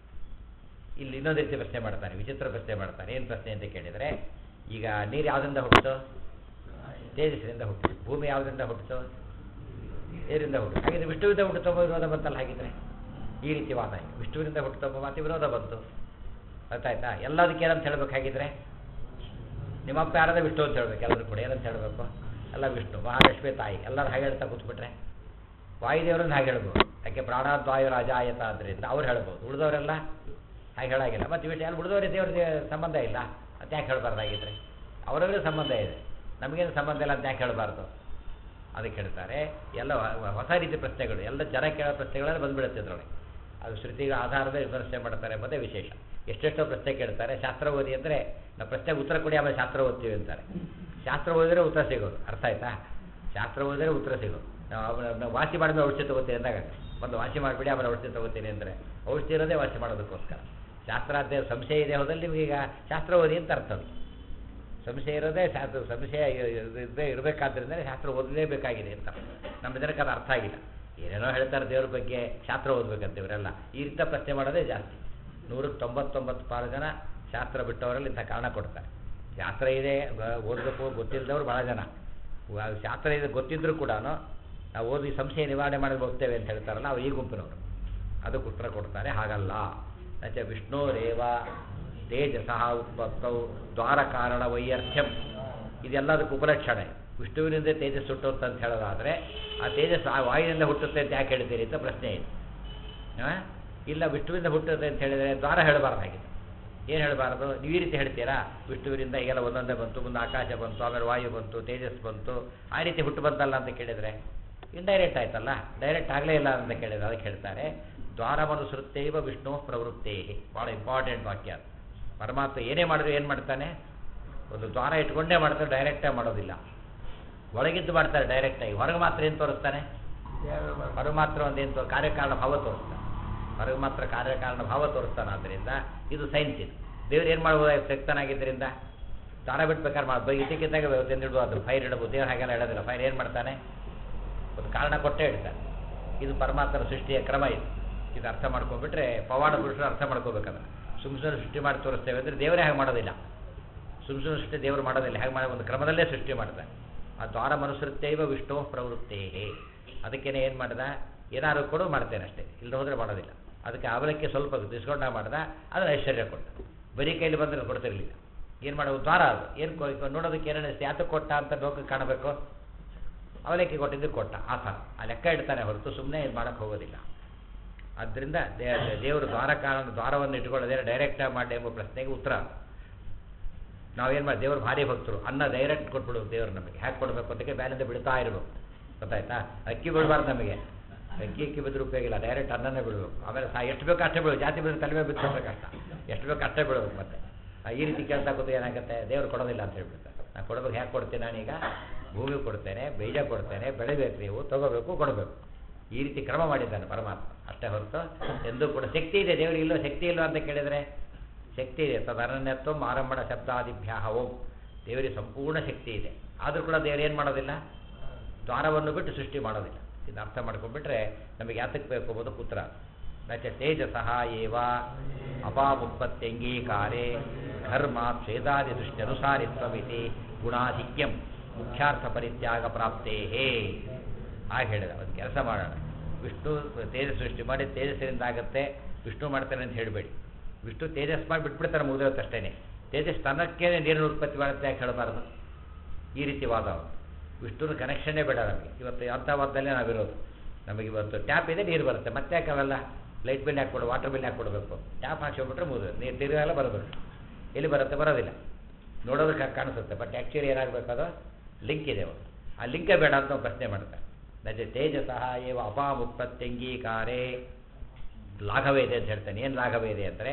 ಇಲ್ಲಿ ಇನ್ನೊಂದು ರೀತಿ ಪ್ರಶ್ನೆ ಮಾಡ್ತಾನೆ ವಿಚಿತ್ರ ಪ್ರಶ್ನೆ ಮಾಡ್ತಾನೆ ಏನು ಪ್ರಶ್ನೆ ಅಂತ ಕೇಳಿದರೆ ಈಗ ನೀರು ಯಾವುದರಿಂದ ಹುಟ್ಟಿತು ತೇಜಸ್ಸಿನಿಂದ ಹುಟ್ಟಿತು ಭೂಮಿ ಯಾವುದರಿಂದ ಹುಟ್ಟಿತು ನೀರಿಂದ ಹುಟ್ಟಿತು ಹಾಗಿದ್ರೆ ವಿಷ್ಣುವಿಂದ ಹುಟ್ಟುತ್ತೋ ವಿರೋಧ ಬಂತಲ್ಲ ಹಾಗಿದ್ರೆ ಈ ರೀತಿ ವಾದ ಇದೆ ವಿಷ್ಣುವಿನಿಂದ ಹುಟ್ಟುತ್ತೋ ಮಾತು ವಿರೋಧ ಬಂತು ಗೊತ್ತಾಯ್ತಾ ಎಲ್ಲದಕ್ಕೆ ಏನಂತ ಹೇಳ್ಬೇಕು ಹಾಗಿದ್ರೆ ನಿಮ್ಮಪ್ಪ ಯಾರಾದ ವಿಷ್ಣು ಅಂತ ಹೇಳ್ಬೇಕು ಎಲ್ಲರೂ ಕೂಡ ಏನಂತ ಹೇಳಬೇಕು ಎಲ್ಲ ವಿಷ್ಣು ಮಹಾಲಕ್ಷ್ಮಿ ತಾಯಿ ಎಲ್ಲರೂ ಹಾಗೆ ಹೇಳ್ತಾ ಕೂತ್ಬಿಟ್ರೆ ವಾಯುದೇವರನ್ನ ಹಾಗೆ ಹೇಳ್ಬೋದು ಯಾಕೆ ಪ್ರಾಣಾದ್ವಾಯು ರಾಜಾಯತ ಆದ್ದರಿಂದ ಅವ್ರು ಹೇಳ್ಬೋದು ಉಳಿದವರೆಲ್ಲ ಹಾಗೆ ಹೇಳಾಗಿಲ್ಲ ಮತ್ತು ವಿಷಯ ಅಲ್ಲಿ ಉಳಿದವರಿಗೆ ದೇವ್ರಿಗೆ ಸಂಬಂಧ ಇಲ್ಲ ಅಂತ ಯಾಕೆ ಹೇಳಬಾರ್ದಾಗಿದ್ರೆ ಅವರವರಿಗೆ ಸಂಬಂಧ ಇದೆ ನಮಗೇನು ಸಂಬಂಧ ಇಲ್ಲ ಅಂತ ಯಾಕೆ ಹೇಳಬಾರ್ದು ಅದಕ್ಕೆ ಹೇಳ್ತಾರೆ ಎಲ್ಲ ವ- ಹೊಸ ರೀತಿ ಪ್ರಶ್ನೆಗಳು ಎಲ್ಲ ಜನ ಕೇಳೋ ಪ್ರಶ್ನೆಗಳೆಲ್ಲ ಬಂದ್ಬಿಡುತ್ತೆ ಇದರೊಳಗೆ ಅದು ಶ್ರುತಿಗಳ ಆಧಾರದ ವಿಮರ್ಶೆ ಮಾಡ್ತಾರೆ ಎಂಬುದೇ ವಿಶೇಷ ಎಷ್ಟೆಷ್ಟೋ ಪ್ರಶ್ನೆ ಕೇಳ್ತಾರೆ ಶಾಸ್ತ್ರ ಓದಿ ಅಂದರೆ ನಾವು ಪ್ರಶ್ನೆಗೆ ಉತ್ತರ ಕೊಡಿ ಆಮೇಲೆ ಶಾಸ್ತ್ರ ಓದ್ತೀವಿ ಅಂತಾರೆ ಶಾಸ್ತ್ರ ಓದಿದ್ರೆ ಉತ್ತರ ಸಿಗೋದು ಅರ್ಥ ಆಯ್ತಾ ಶಾಸ್ತ್ರ ಓದಿದ್ರೆ ಉತ್ತರ ಸಿಗೋದು ನಾವು ಅವ್ನ- ನಾವು ವಾಸಿ ಮಾಡಿದ್ರೆ ಔಷಧಿ ತಗೋತೀನಿ ಅಂದಾಗ ಒಂದು ವಾಸಿ ಮಾಡಿಬಿಡಿ ಆಮೇಲೆ ಔಷಧಿ ತಗೋತೀನಿ ಅಂದರೆ ಔಷಧಿ ಇರೋದೇ ವಾಸಿ ಮಾಡೋದಕ್ಕೋಸ್ಕರ ಶಾಸ್ತ್ರಾಧ್ಯ ಸಂಶಯ ಇದೆ ಹೋದಲ್ಲಿ ನಿಮಗೀಗ ಶಾಸ್ತ್ರ ಓದಿ ಅಂತ ಅರ್ಥ ಅದು ಸಂಶಯ ಇರೋದೇ ಶಾಸ್ತ್ರ ಸಂಶಯ ಇರದೇ ಇರಬೇಕಾದ್ರಿಂದ ಶಾಸ್ತ್ರ ಓದಲೇಬೇಕಾಗಿದೆ ಅಂತ ನಮ್ಮ ಜನಕ್ಕೆ ಅದು ಅರ್ಥ ಆಗಿಲ್ಲ ಏನೇನೋ ಹೇಳ್ತಾರೆ ದೇವ್ರ ಬಗ್ಗೆ ಶಾಸ್ತ್ರ ಓದ್ಬೇಕಂತ ಇವರೆಲ್ಲ ಈ ರೀತಿ ಪ್ರಶ್ನೆ ಮಾಡೋದೇ ಜಾಸ್ತಿ ನೂರಕ್ಕೆ ತೊಂಬತ್ತೊಂಬತ್ತು ಪಾಲು ಜನ ಶಾಸ್ತ್ರ ಬಿಟ್ಟವರಲ್ಲಿ ಇಂಥ ಕಾರಣ ಕೊಡ್ತಾರೆ ಶಾಸ್ತ್ರ ಇದೆ ಗ- ಓದಬೇಕು ಗೊತ್ತಿಲ್ಲದವ್ರು ಭಾಳ ಜನ ವ- ಶಾಸ್ತ್ರ ಇದೆ ಗೊತ್ತಿದ್ದರೂ ಕೂಡ ನಾವು ಓದಿ ಸಂಶಯ ನಿವಾರಣೆ ಮಾಡಿ ಹೋಗ್ತೇವೆ ಅಂತ ಹೇಳ್ತಾರಲ್ಲ ಅವ್ರು ಈ ಗುಂಪಿನವರು ಅದಕ್ಕೆ ಉತ್ತರ ಕೊಡ್ತಾರೆ ಹಾಗಲ್ಲ ನಚ ವಿಷ್ಣೋರೇವ ತೇಜಸಃ ಉತ್ಪತ್ತೌ ದ್ವಾರ ಕಾರಣ ವೈಯರ್ಥ್ಯಂ ಇದೆಲ್ಲದಕ್ಕೆ ಉಪಲಕ್ಷಣೆ ವಿಷ್ಣುವಿನಿಂದ ತೇಜಸ್ ಹುಟ್ಟುತ್ತೆ ಅಂತ ಹೇಳೋದಾದರೆ ಆ ತೇಜಸ್ ಆ ವಾಯುವಿನಿಂದ ಹುಟ್ಟುತ್ತೆ ಅಂತ ಯಾಕೆ ಹೇಳ್ತೀರಿ ಅಂತ ಪ್ರಶ್ನೆ ಇದೆ ಆ? ಇಲ್ಲ ವಿಷ್ಣುವಿಂದ ಹುಟ್ಟುತ್ತೆ ಅಂತ ಹೇಳಿದರೆ ದ್ವಾರ ಹೇಳಬಾರ್ದಾಗಿದೆ ಏನು ಹೇಳಬಾರ್ದು ನೀವು ಈ ರೀತಿ ಹೇಳ್ತೀರಾ ವಿಷ್ಣುವಿನಿಂದ ಈಗೆಲ್ಲ ಒಂದೊಂದೇ ಬಂತು ಮುಂದೆ ಆಕಾಶ ಬಂತು ಆಮೇಲೆ ವಾಯು ಬಂತು ತೇಜಸ್ ಬಂತು ಆ ರೀತಿ ಹುಟ್ಟು ಬಂತಲ್ಲ ಅಂತ ಕೇಳಿದರೆ ಇಂಡೈರೆಕ್ಟ್ ಆಯ್ತಲ್ಲ ಡೈರೆಕ್ಟ್ ಆಗಲೇ ಇಲ್ಲ ಅಂತ ಕೇಳಿದ್ರೆ ಅದಕ್ಕೆ ಹೇಳ್ತಾರೆ ದ್ವಾರಮನುಸೃತ್ತೈವ ವಿಷ್ಣು ಪ್ರವೃತ್ತೇ ಭಾಳ ಇಂಪಾರ್ಟೆಂಟ್ ವಾಕ್ಯ ಅದು ಪರಮಾತ್ಮ ಏನೇ ಮಾಡಿದ್ರು ಏನು ಮಾಡ್ತಾನೆ ಒಂದು ದ್ವಾರ ಇಟ್ಕೊಂಡೇ ಮಾಡ್ತಾರೆ ಡೈರೆಕ್ಟಾಗಿ ಮಾಡೋದಿಲ್ಲ ಒಳಗಿದ್ದು ಮಾಡ್ತಾರೆ ಡೈರೆಕ್ಟಾಗಿ ಹೊರಗೆ ಮಾತ್ರ ಏನು ತೋರಿಸ್ತಾನೆ ಹೊರಗೆ ಮಾತ್ರ ಒಂದು ಏನು ತೋ ಕಾರ್ಯಕಾರಣ ಭಾವ ತೋರಿಸ್ತಾನೆ ಹೊರಗೆ ಮಾತ್ರ ಕಾರ್ಯಕಾರಣ ಭಾವ ತೋರಿಸ್ತಾನೆ ಆದ್ದರಿಂದ ಇದು ಸೈನ್ಸ್ ಇದು ದೇವ್ರು ಏನು ಮಾಡ್ಬೋದು ಶಕ್ತನಾಗಿದ್ದರಿಂದ ದಾರ ಬಿಟ್ಬೇಕಾದ್ರೆ ಮಾಡಿ ಇದಕ್ಕಿದ್ದಾಗ ತಿಂದಿಡುವ ಅದು ಫೈರ್ ಇಡಬಹುದು ದೇವ್ರು ಹಾಗೆಲ್ಲ ಹೇಳೋದಿಲ್ಲ ಫೈರ್ ಏನು ಮಾಡ್ತಾನೆ ಒಂದು ಕಾರಣ ಕೊಟ್ಟೇ ಇಡ್ತಾನೆ ಇದು ಪರಮಾತ್ಮನ ಸೃಷ್ಟಿಯ ಕ್ರಮ ಇದು ಇದು ಅರ್ಥ ಮಾಡ್ಕೊಂಡ್ಬಿಟ್ರೆ ಪವಾಡ ಪುರುಷರು ಅರ್ಥ ಮಾಡ್ಕೋಬೇಕಂದ್ರೆ ಸುಮ್ ಸುಮ್ಮನೆ ಸೃಷ್ಟಿ ಮಾಡಿ ತೋರಿಸ್ತೇವೆ ಅಂದರೆ ದೇವರೇ ಹಾಗೆ ಮಾಡೋದಿಲ್ಲ ಸುಮ್ ಸುಮ್ಮನೆ ಸೃಷ್ಟಿ ದೇವರು ಮಾಡೋದಿಲ್ಲ ಹೇಗೆ ಮಾಡಿ ಒಂದು ಕ್ರಮದಲ್ಲೇ ಸೃಷ್ಟಿ ಮಾಡ್ತಾನೆ ಆ ದ್ವಾರ ಮನುಸೃತ್ತೈವ ವಿಷ್ಣು ಪ್ರವೃತ್ತೇ ಅದಕ್ಕೇನೆ ಏನು ಮಾಡ್ದ ಏನಾದ್ರು ಕೊಡು ಮಾಡ್ತೇನೆ ಅಷ್ಟೇ ಇಲ್ಲದೆ ಹೋದರೆ ಮಾಡೋದಿಲ್ಲ ಅದಕ್ಕೆ ಅವಲಕ್ಕಿ ಸ್ವಲ್ಪ ಡಿಸ್ಕೌಂಟ್ ಮಾಡ್ದ ಅದನ್ನು ಐಶ್ವರ್ಯ ಕೊಟ್ಟ ಬರೀ ಕೈಲಿ ಬಂದರೆ ಕೊಡ್ತಿರ್ಲಿಲ್ಲ ಏನು ಮಾಡೋದು ದ್ವಾರ ಅದು ಏನು ನೋಡೋದಕ್ಕೆ ಏನೇನು ಯಾತಕ್ಕೆ ಕೊಟ್ಟ ಅಂತ ಲೋಕಕ್ಕೆ ಕಾಣಬೇಕು ಅವಲಕ್ಕಿ ಕೊಟ್ಟಿದ್ದು ಕೊಟ್ಟ ಆ ಥರ ಆ ಲೆಕ್ಕ ಇಡ್ತಾನೆ ಹೊರತು ಸುಮ್ಮನೆ ಇದು ಮಾಡೋಕ್ಕೆ ಹೋಗೋದಿಲ್ಲ ಆದ್ದರಿಂದ ದೇ ದೇವರು ದ್ವಾರ ಕಾರಣ ದ್ವಾರವನ್ನು ಇಟ್ಕೊಳ್ಳೋದೇ ಡೈರೆಕ್ಟಾಗಿ ಮಾಡಿ ಎಂಬ ಪ್ರಶ್ನೆಗೆ ಉತ್ತರ ನಾವೇನು ಮಾಡಿ ದೇವರು ಭಾರಿ ಭಕ್ತರು ಅನ್ನ ಡೈರೆಕ್ಟ್ ಕೊಟ್ಬಿಡೋದು ದೇವರು ನಮಗೆ ಹ್ಯಾಕೆ ಕೊಡಬೇಕು ಅದಕ್ಕೆ ಬ್ಯಾಲಿಂದ ಬಿಡ್ತಾ ಇರಬೇಕು ಗೊತ್ತಾಯ್ತಾ ಅಕ್ಕಿ ಬಿಡಬಾರ್ದು ನಮಗೆ ಅಕ್ಕಿ ಅಕ್ಕಿ ಬಿದ್ದರೂ ಉಪಯೋಗ ಇಲ್ಲ ಡೈರೆಕ್ಟ್ ಅನ್ನನೇ ಬಿಡಬೇಕು ಆಮೇಲೆ ಸಹ ಎಷ್ಟು ಬೇಕು ಅಷ್ಟೇ ಬಿಡೋದು ಜಾತಿ ಬಿಡೋದು ತಲೆ ಮೇಲೆ ಬಿದ್ದರೆ ಕಷ್ಟ ಎಷ್ಟು ಬೇಕು ಅಷ್ಟೇ ಬಿಡಬೇಕು ಮತ್ತೆ ಆ, ಈ ರೀತಿ ಕೇಳ್ತಾ ಕೂತು ಏನಾಗುತ್ತೆ ದೇವರು ಕೊಡೋದಿಲ್ಲ ಅಂತ ಹೇಳ್ಬಿಡ್ತಾರೆ ನಾನು ಕೊಡಬೇಕು ಹೇಗೆ ಕೊಡ್ತೀನಿ ನಾನೀಗ ಭೂಮಿ ಕೊಡ್ತೇನೆ ಬೀಜ ಕೊಡ್ತೇನೆ ಬೆಳಿಬೇಕು ನೀವು ತಗೋಬೇಕು ಕೊಡಬೇಕು ಈ ರೀತಿ ಕ್ರಮ ಮಾಡಿದ್ದಾನೆ ಪರಮಾತ್ಮ ಅಷ್ಟೇ ಹೊರತು ಎಂದೂ ಕೂಡ ಶಕ್ತಿ ಇದೆ ದೇವರಿಗೆ ಇಲ್ಲೋ ಶಕ್ತಿ ಇಲ್ಲೋ ಅಂತ ಕೇಳಿದರೆ ಶಕ್ತಿ ಇದೆ ತದನನ್ಯತ್ವ ಆರಂಭಣ ಶಬ್ದಾದಿಭ್ಯ ಓಂ ದೇವರಿಗೆ ಸಂಪೂರ್ಣ ಶಕ್ತಿ ಇದೆ ಆದರೂ ಕೂಡ ದೇವರು ಏನು ಮಾಡೋದಿಲ್ಲ ದ್ವಾರವನ್ನು ಬಿಟ್ಟು ಸೃಷ್ಟಿ ಮಾಡೋದಿಲ್ಲ ಇದು ಅರ್ಥ ಮಾಡ್ಕೊಂಡ್ಬಿಟ್ರೆ ನಮಗೆ ಯಾತಕ್ಕೆ ಬೇಕು ಎಂಬುದು ಪುತ್ರ ನಚ ತೇಜಸಃ ಏವ ಅಪಾಮುತ್ಪತ್ತ್ಯಂಗೀಕಾರೇ ಧರ್ಮ ಛೇದಾದಿ ದೃಷ್ಟ್ಯನುಸಾರಿತ್ವಮಿತಿ ಗುಣಾಧಿಕ್ಯಂ ಮುಖ್ಯಾರ್ಥ ಪರಿತ್ಯಾಗ ಪ್ರಾಪ್ತೇ ಹಾಗೆ ಹೇಳಿದ ಒಂದು ಕೆಲಸ ಮಾಡೋಣ ವಿಷ್ಣು ತೇಜ ಸೃಷ್ಟಿ ಮಾಡಿ ತೇಜಸ್ಸಿನಿಂದ ಆಗುತ್ತೆ ವಿಷ್ಣು ಮಾಡ್ತಾನೆ ಅಂತ ಹೇಳಬೇಡಿ ವಿಷ್ಣು ತೇಜಸ್ ಮಾಡಿ ಬಿಟ್ಬಿಡ್ತಾರೆ ಮುಗಿದೋತ್ತು ಅಷ್ಟೇ ತೇಜಸ್ ತನ್ನಕ್ಕೆ ನೀರಿನ ಉತ್ಪತ್ತಿ ಮಾಡುತ್ತೆ ಯಾಕೆ ಹೇಳಬಾರ್ದು ಈ ರೀತಿ ವಾದ ಅವ್ನು. ವಿಷ್ಣುನ ಕನೆಕ್ಷನ್ನೇ ಬೇಡ ನಮಗೆ ಇವತ್ತು ಅಂಥ ವಾದದಲ್ಲೇ ನಾವಿರೋದು ನಮಗೆ ಇವತ್ತು ಟ್ಯಾಪ್ ಇದೆ ನೀರು ಬರುತ್ತೆ ಮತ್ತೆ ಯಾಕೆ ಅವೆಲ್ಲ ಲೈಟ್ ಬಿಲ್ ಹಾಕ್ಕೊಡು ವಾಟರ್ ಬಿಲ್ ಹಾಕ್ಕೊಡ್ಬೇಕು ಟ್ಯಾಪ್ ಹಾಕ್ಸ್ಕೊಂಡ್ಬಿಟ್ರೆ ಮುಗಿದು ನೀರು ತಿರುಗೆಲ್ಲ ಬರೋದಿಲ್ಲ ಎಲ್ಲಿ ಬರುತ್ತೆ ಬರೋದಿಲ್ಲ ನೋಡೋದಕ್ಕೆ ಕಾಣಿಸುತ್ತೆ ಬಟ್ ಆ್ಯಕ್ಚುಲಿ ಏನಾಗಬೇಕದು ಲಿಂಕ್ ಇದೆ ಒಂದು ಆ ಲಿಂಕೇ ಬೇಡ ಅಂತ ಅವ್ನು ಪ್ರಶ್ನೆ ಮಾಡ್ತಾರೆ ನಜ ತೇಜಸಃ ಏವ ಅಪಾಮುತ್ಪತ್ತ್ಯಂಗೀಕಾರೇ ಲಾಘವ ಇದೆ ಅಂತ ಹೇಳ್ತಾನೆ ಏನು ಲಾಘವ ಇದೆ ಅಂದರೆ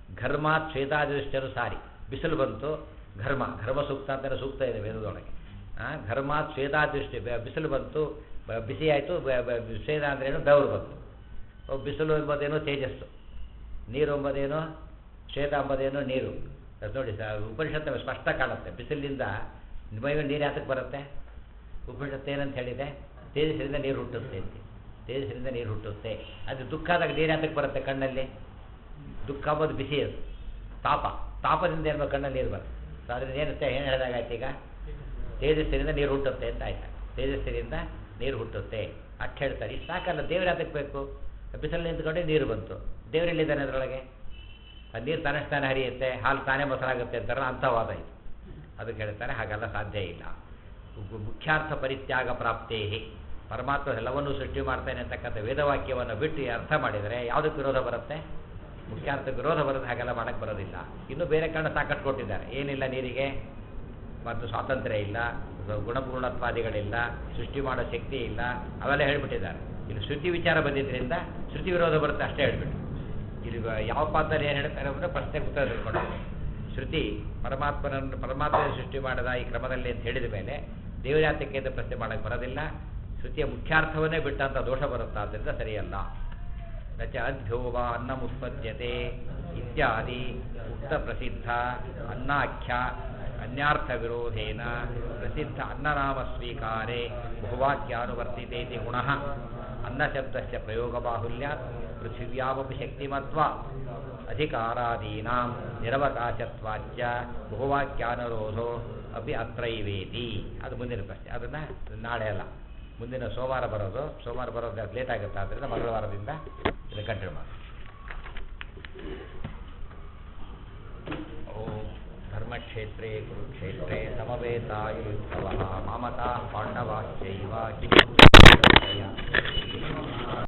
ಘರ್ಮಾತ್ ಶ್ವೇತಾದಿಷ್ಟರು ಸಾರಿ ಬಿಸಿಲು ಬಂತು ಘರ್ಮ ಘರ್ಮ ಸೂಕ್ತ ಅಂತಲೇ ಸೂಕ್ತ ಇದೆ ವೇದದೊಳಗೆ ಆ, ಘರ್ಮಾತ್ ಶ್ವೇತಾದೃಷ್ಟಿ ಬ- ಬಿಸಿಲು ಬಂತು ಬ- ಬಿಸಿ ಆಯಿತು ಶ್ವೇತ ಅಂದ್ರೇನು ಬೆವರು ಬಂತು ಓ, ಬಿಸಿಲು ಎಂಬುದೇನು ತೇಜಸ್ಸು ನೀರು ಎಂಬುದೇನು ಶ್ವೇತ ಎಂಬುದೇನು ನೀರು ಅದು ನೋಡಿ ಸರ್ ಉಪನಿಷತ್ತು ಸ್ಪಷ್ಟ ಕಾಣುತ್ತೆ ಬಿಸಿಲಿನಿಂದ ಮೈಗೆ ನೀರು ಯಾತಕ್ಕೆ ಬರುತ್ತೆ ಉಪನಿಷತ್ತು ಏನಂತ ಹೇಳಿದೆ ತೇಜಸ್ಸಿನಿಂದ ನೀರು ಹುಟ್ಟುತ್ತೆ ಅಂತ ತೇಜಸ್ಸಿನಿಂದ ನೀರು ಹುಟ್ಟುತ್ತೆ ಅದು ದುಃಖ ಆದಾಗ ನೀರು ಯಾತಕ್ಕೆ ಬರುತ್ತೆ ಕಣ್ಣಲ್ಲಿ ದುಃಖ ಅಂಬೋದು ಬಿಸಿ ಅದು ತಾಪ ತಾಪದಿಂದ ಏನು ಕಣ್ಣಲ್ಲಿ ನೀರು ಬರುತ್ತೆ ಸೊ ಅದರಿಂದ ಏನುತ್ತೆ ಏನು ಹೇಳಿದಾಗಾಯ್ತು ಈಗ ತೇಜಸ್ಸಿನಿಂದ ನೀರು ಹುಟ್ಟುತ್ತೆ ಅಂತ ಆಯ್ತು ತೇಜಸ್ಸಿನಿಂದ ನೀರು ಹುಟ್ಟುತ್ತೆ ಅಷ್ಟು ಹೇಳ್ತಾರೆ ಇಷ್ಟು ಸಾಕಲ್ಲ ದೇವ್ರು ಯಾತಕ್ಕೆ ಬೇಕು ಬಿಸಿಲು ನಿಂತ್ಕೊಂಡೆ ನೀರು ಬಂತು ದೇವರೆಲ್ಲಿದ್ದಾನೆ ಅದರೊಳಗೆ ಆ ನೀರು ತಾನೇ ಹರಿಯುತ್ತೆ ಹಾಲು ತಾನೇ ಮೊಸರಾಗುತ್ತೆ ಅಂತಾರಲ್ಲ ಅಂಥ ವಾದ ಇದು ಅದಕ್ಕೆ ಹೇಳ್ತಾರೆ ಹಾಗೆಲ್ಲ ಸಾಧ್ಯ ಇಲ್ಲ ಉ- ಮುಖ್ಯಾರ್ಥ ಪರಿತ್ಯಾಗ ಪ್ರಾಪ್ತೇ ಪರಮಾತ್ಮ ಎಲ್ಲವನ್ನೂ ಸೃಷ್ಟಿ ಮಾಡ್ತಾನೆ ಅಂತಕ್ಕಂಥ ವೇದವಾಕ್ಯವನ್ನು ಬಿಟ್ಟು ಈ ಅರ್ಥ ಮಾಡಿದರೆ ಯಾವುದಕ್ಕೆ ವಿರೋಧ ಬರುತ್ತೆ ಮುಖ್ಯಾರ್ಥ ವಿರೋಧ ಬರುತ್ತೆ ಹಾಗೆಲ್ಲ ಮಾಡಕ್ಕೆ ಬರೋದಿಲ್ಲ ಇನ್ನು ಬೇರೆ ಕಾರಣ ಸಾಕಷ್ಟು ಕೊಟ್ಟಿದ್ದಾರೆ ಏನಿಲ್ಲ ನೀರಿಗೆ ಮತ್ತು ಸ್ವಾತಂತ್ರ್ಯ ಇಲ್ಲ ಗುಣಪೂರ್ಣತ್ವಾದಿಗಳಿಲ್ಲ ಸೃಷ್ಟಿ ಮಾಡೋ ಶಕ್ತಿ ಇಲ್ಲ ಅವೆಲ್ಲ ಹೇಳ್ಬಿಟ್ಟಿದ್ದಾರೆ ಇಲ್ಲಿ ಶ್ರುತಿ ವಿಚಾರ ಬಂದಿದ್ದರಿಂದ ಶ್ರುತಿ ವಿರೋಧ ಬರುತ್ತೆ ಅಷ್ಟೇ ಹೇಳ್ಬಿಟ್ಟು ಇಲ್ಲಿ ಬ- ಯಾವ ಪಾತ್ರದಲ್ಲಿ ಏನು ಹೇಳ್ತಾರೆ ಅಂದರೆ ಪ್ರಶ್ನೆ ಉತ್ತರ ತಿಳ್ಕೊಂಡು ಶ್ರುತಿ ಪರಮಾತ್ಮನನ್ನು ಪರಮಾತ್ಮ ಸೃಷ್ಟಿ ಮಾಡಿದ ಈ ಕ್ರಮದಲ್ಲಿ ಅಂತ ಹೇಳಿದ ಮೇಲೆ ದೇವಜಾತಕ್ಕೆ ಅಂತ ಪ್ರಶ್ನೆ ಮಾಡಕ್ಕೆ ಬರೋದಿಲ್ಲ ಶ್ರುತಿಯ ಮುಖ್ಯಾರ್ಥವನ್ನೇ ಬಿಟ್ಟಂಥ ದೋಷ ಬರುತ್ತಾ ಆದ್ದರಿಂದ ಸರಿಯಲ್ಲ ನಚ ಅಧ್ಯೋವ ಅನ್ನಮುತ್ಪದ್ಯತೆ ಇತ್ಯಾದಿ ಉಕ್ತ ಪ್ರಸಿದ್ಧ ಅನ್ನಾಖ್ಯ ಅನ್ಯಾರ್ಥ ವಿರೋಧೇನ ಪ್ರಸಿದ್ಧ ಅನ್ನನಾಮ ಸ್ವೀಕಾರೆ ಬಹುವಾಕ್ಯಾನುವರ್ತಿತೇತಿ ಗುಣಃ ಅನ್ನಶಬ್ದಸ್ಯ ಪ್ರಯೋಗಬಾಹುಲ್ಯಾತ್ ಪೃಥಿವ್ಯಾಮಪಿ ಶಕ್ತಿಮತ್ವ ಅಧಿಕಾರಾದೀನಾಂ ನಿರವಕಾಶತ್ವಾಚ್ಯ ಬಹುವಾಕ್ಯಾನುರೋಧೋ ಅಪಿ ಅತ್ರೈವೇತಿ ಅದು ಮುಂದಿನ ಪ್ರಶ್ನೆ ಅದನ್ನು ನಾಳೆ ಅಲ್ಲ ಮುಂದಿನ ಸೋಮವಾರ ಬರೋದು ಸೋಮವಾರ ಬರೋದು ಲೇಟ್ ಆಗುತ್ತೆ ಆದ್ದರಿಂದ ಮಂಗಳವಾರದಿಂದ ಇದು ಕಂಟಿನ್ಯೂ ಮಾಡಿ ಓಂ ಧರ್ಮಕ್ಷೇತ್ರೇ ಕುರುಕ್ಷೇತ್ರೇ ಸಮವೇತಾಯುತ್ಸವ ಮಾಮತಾ ಪಾಂಡವಾಶ್ಚೈವ ಕಿಂ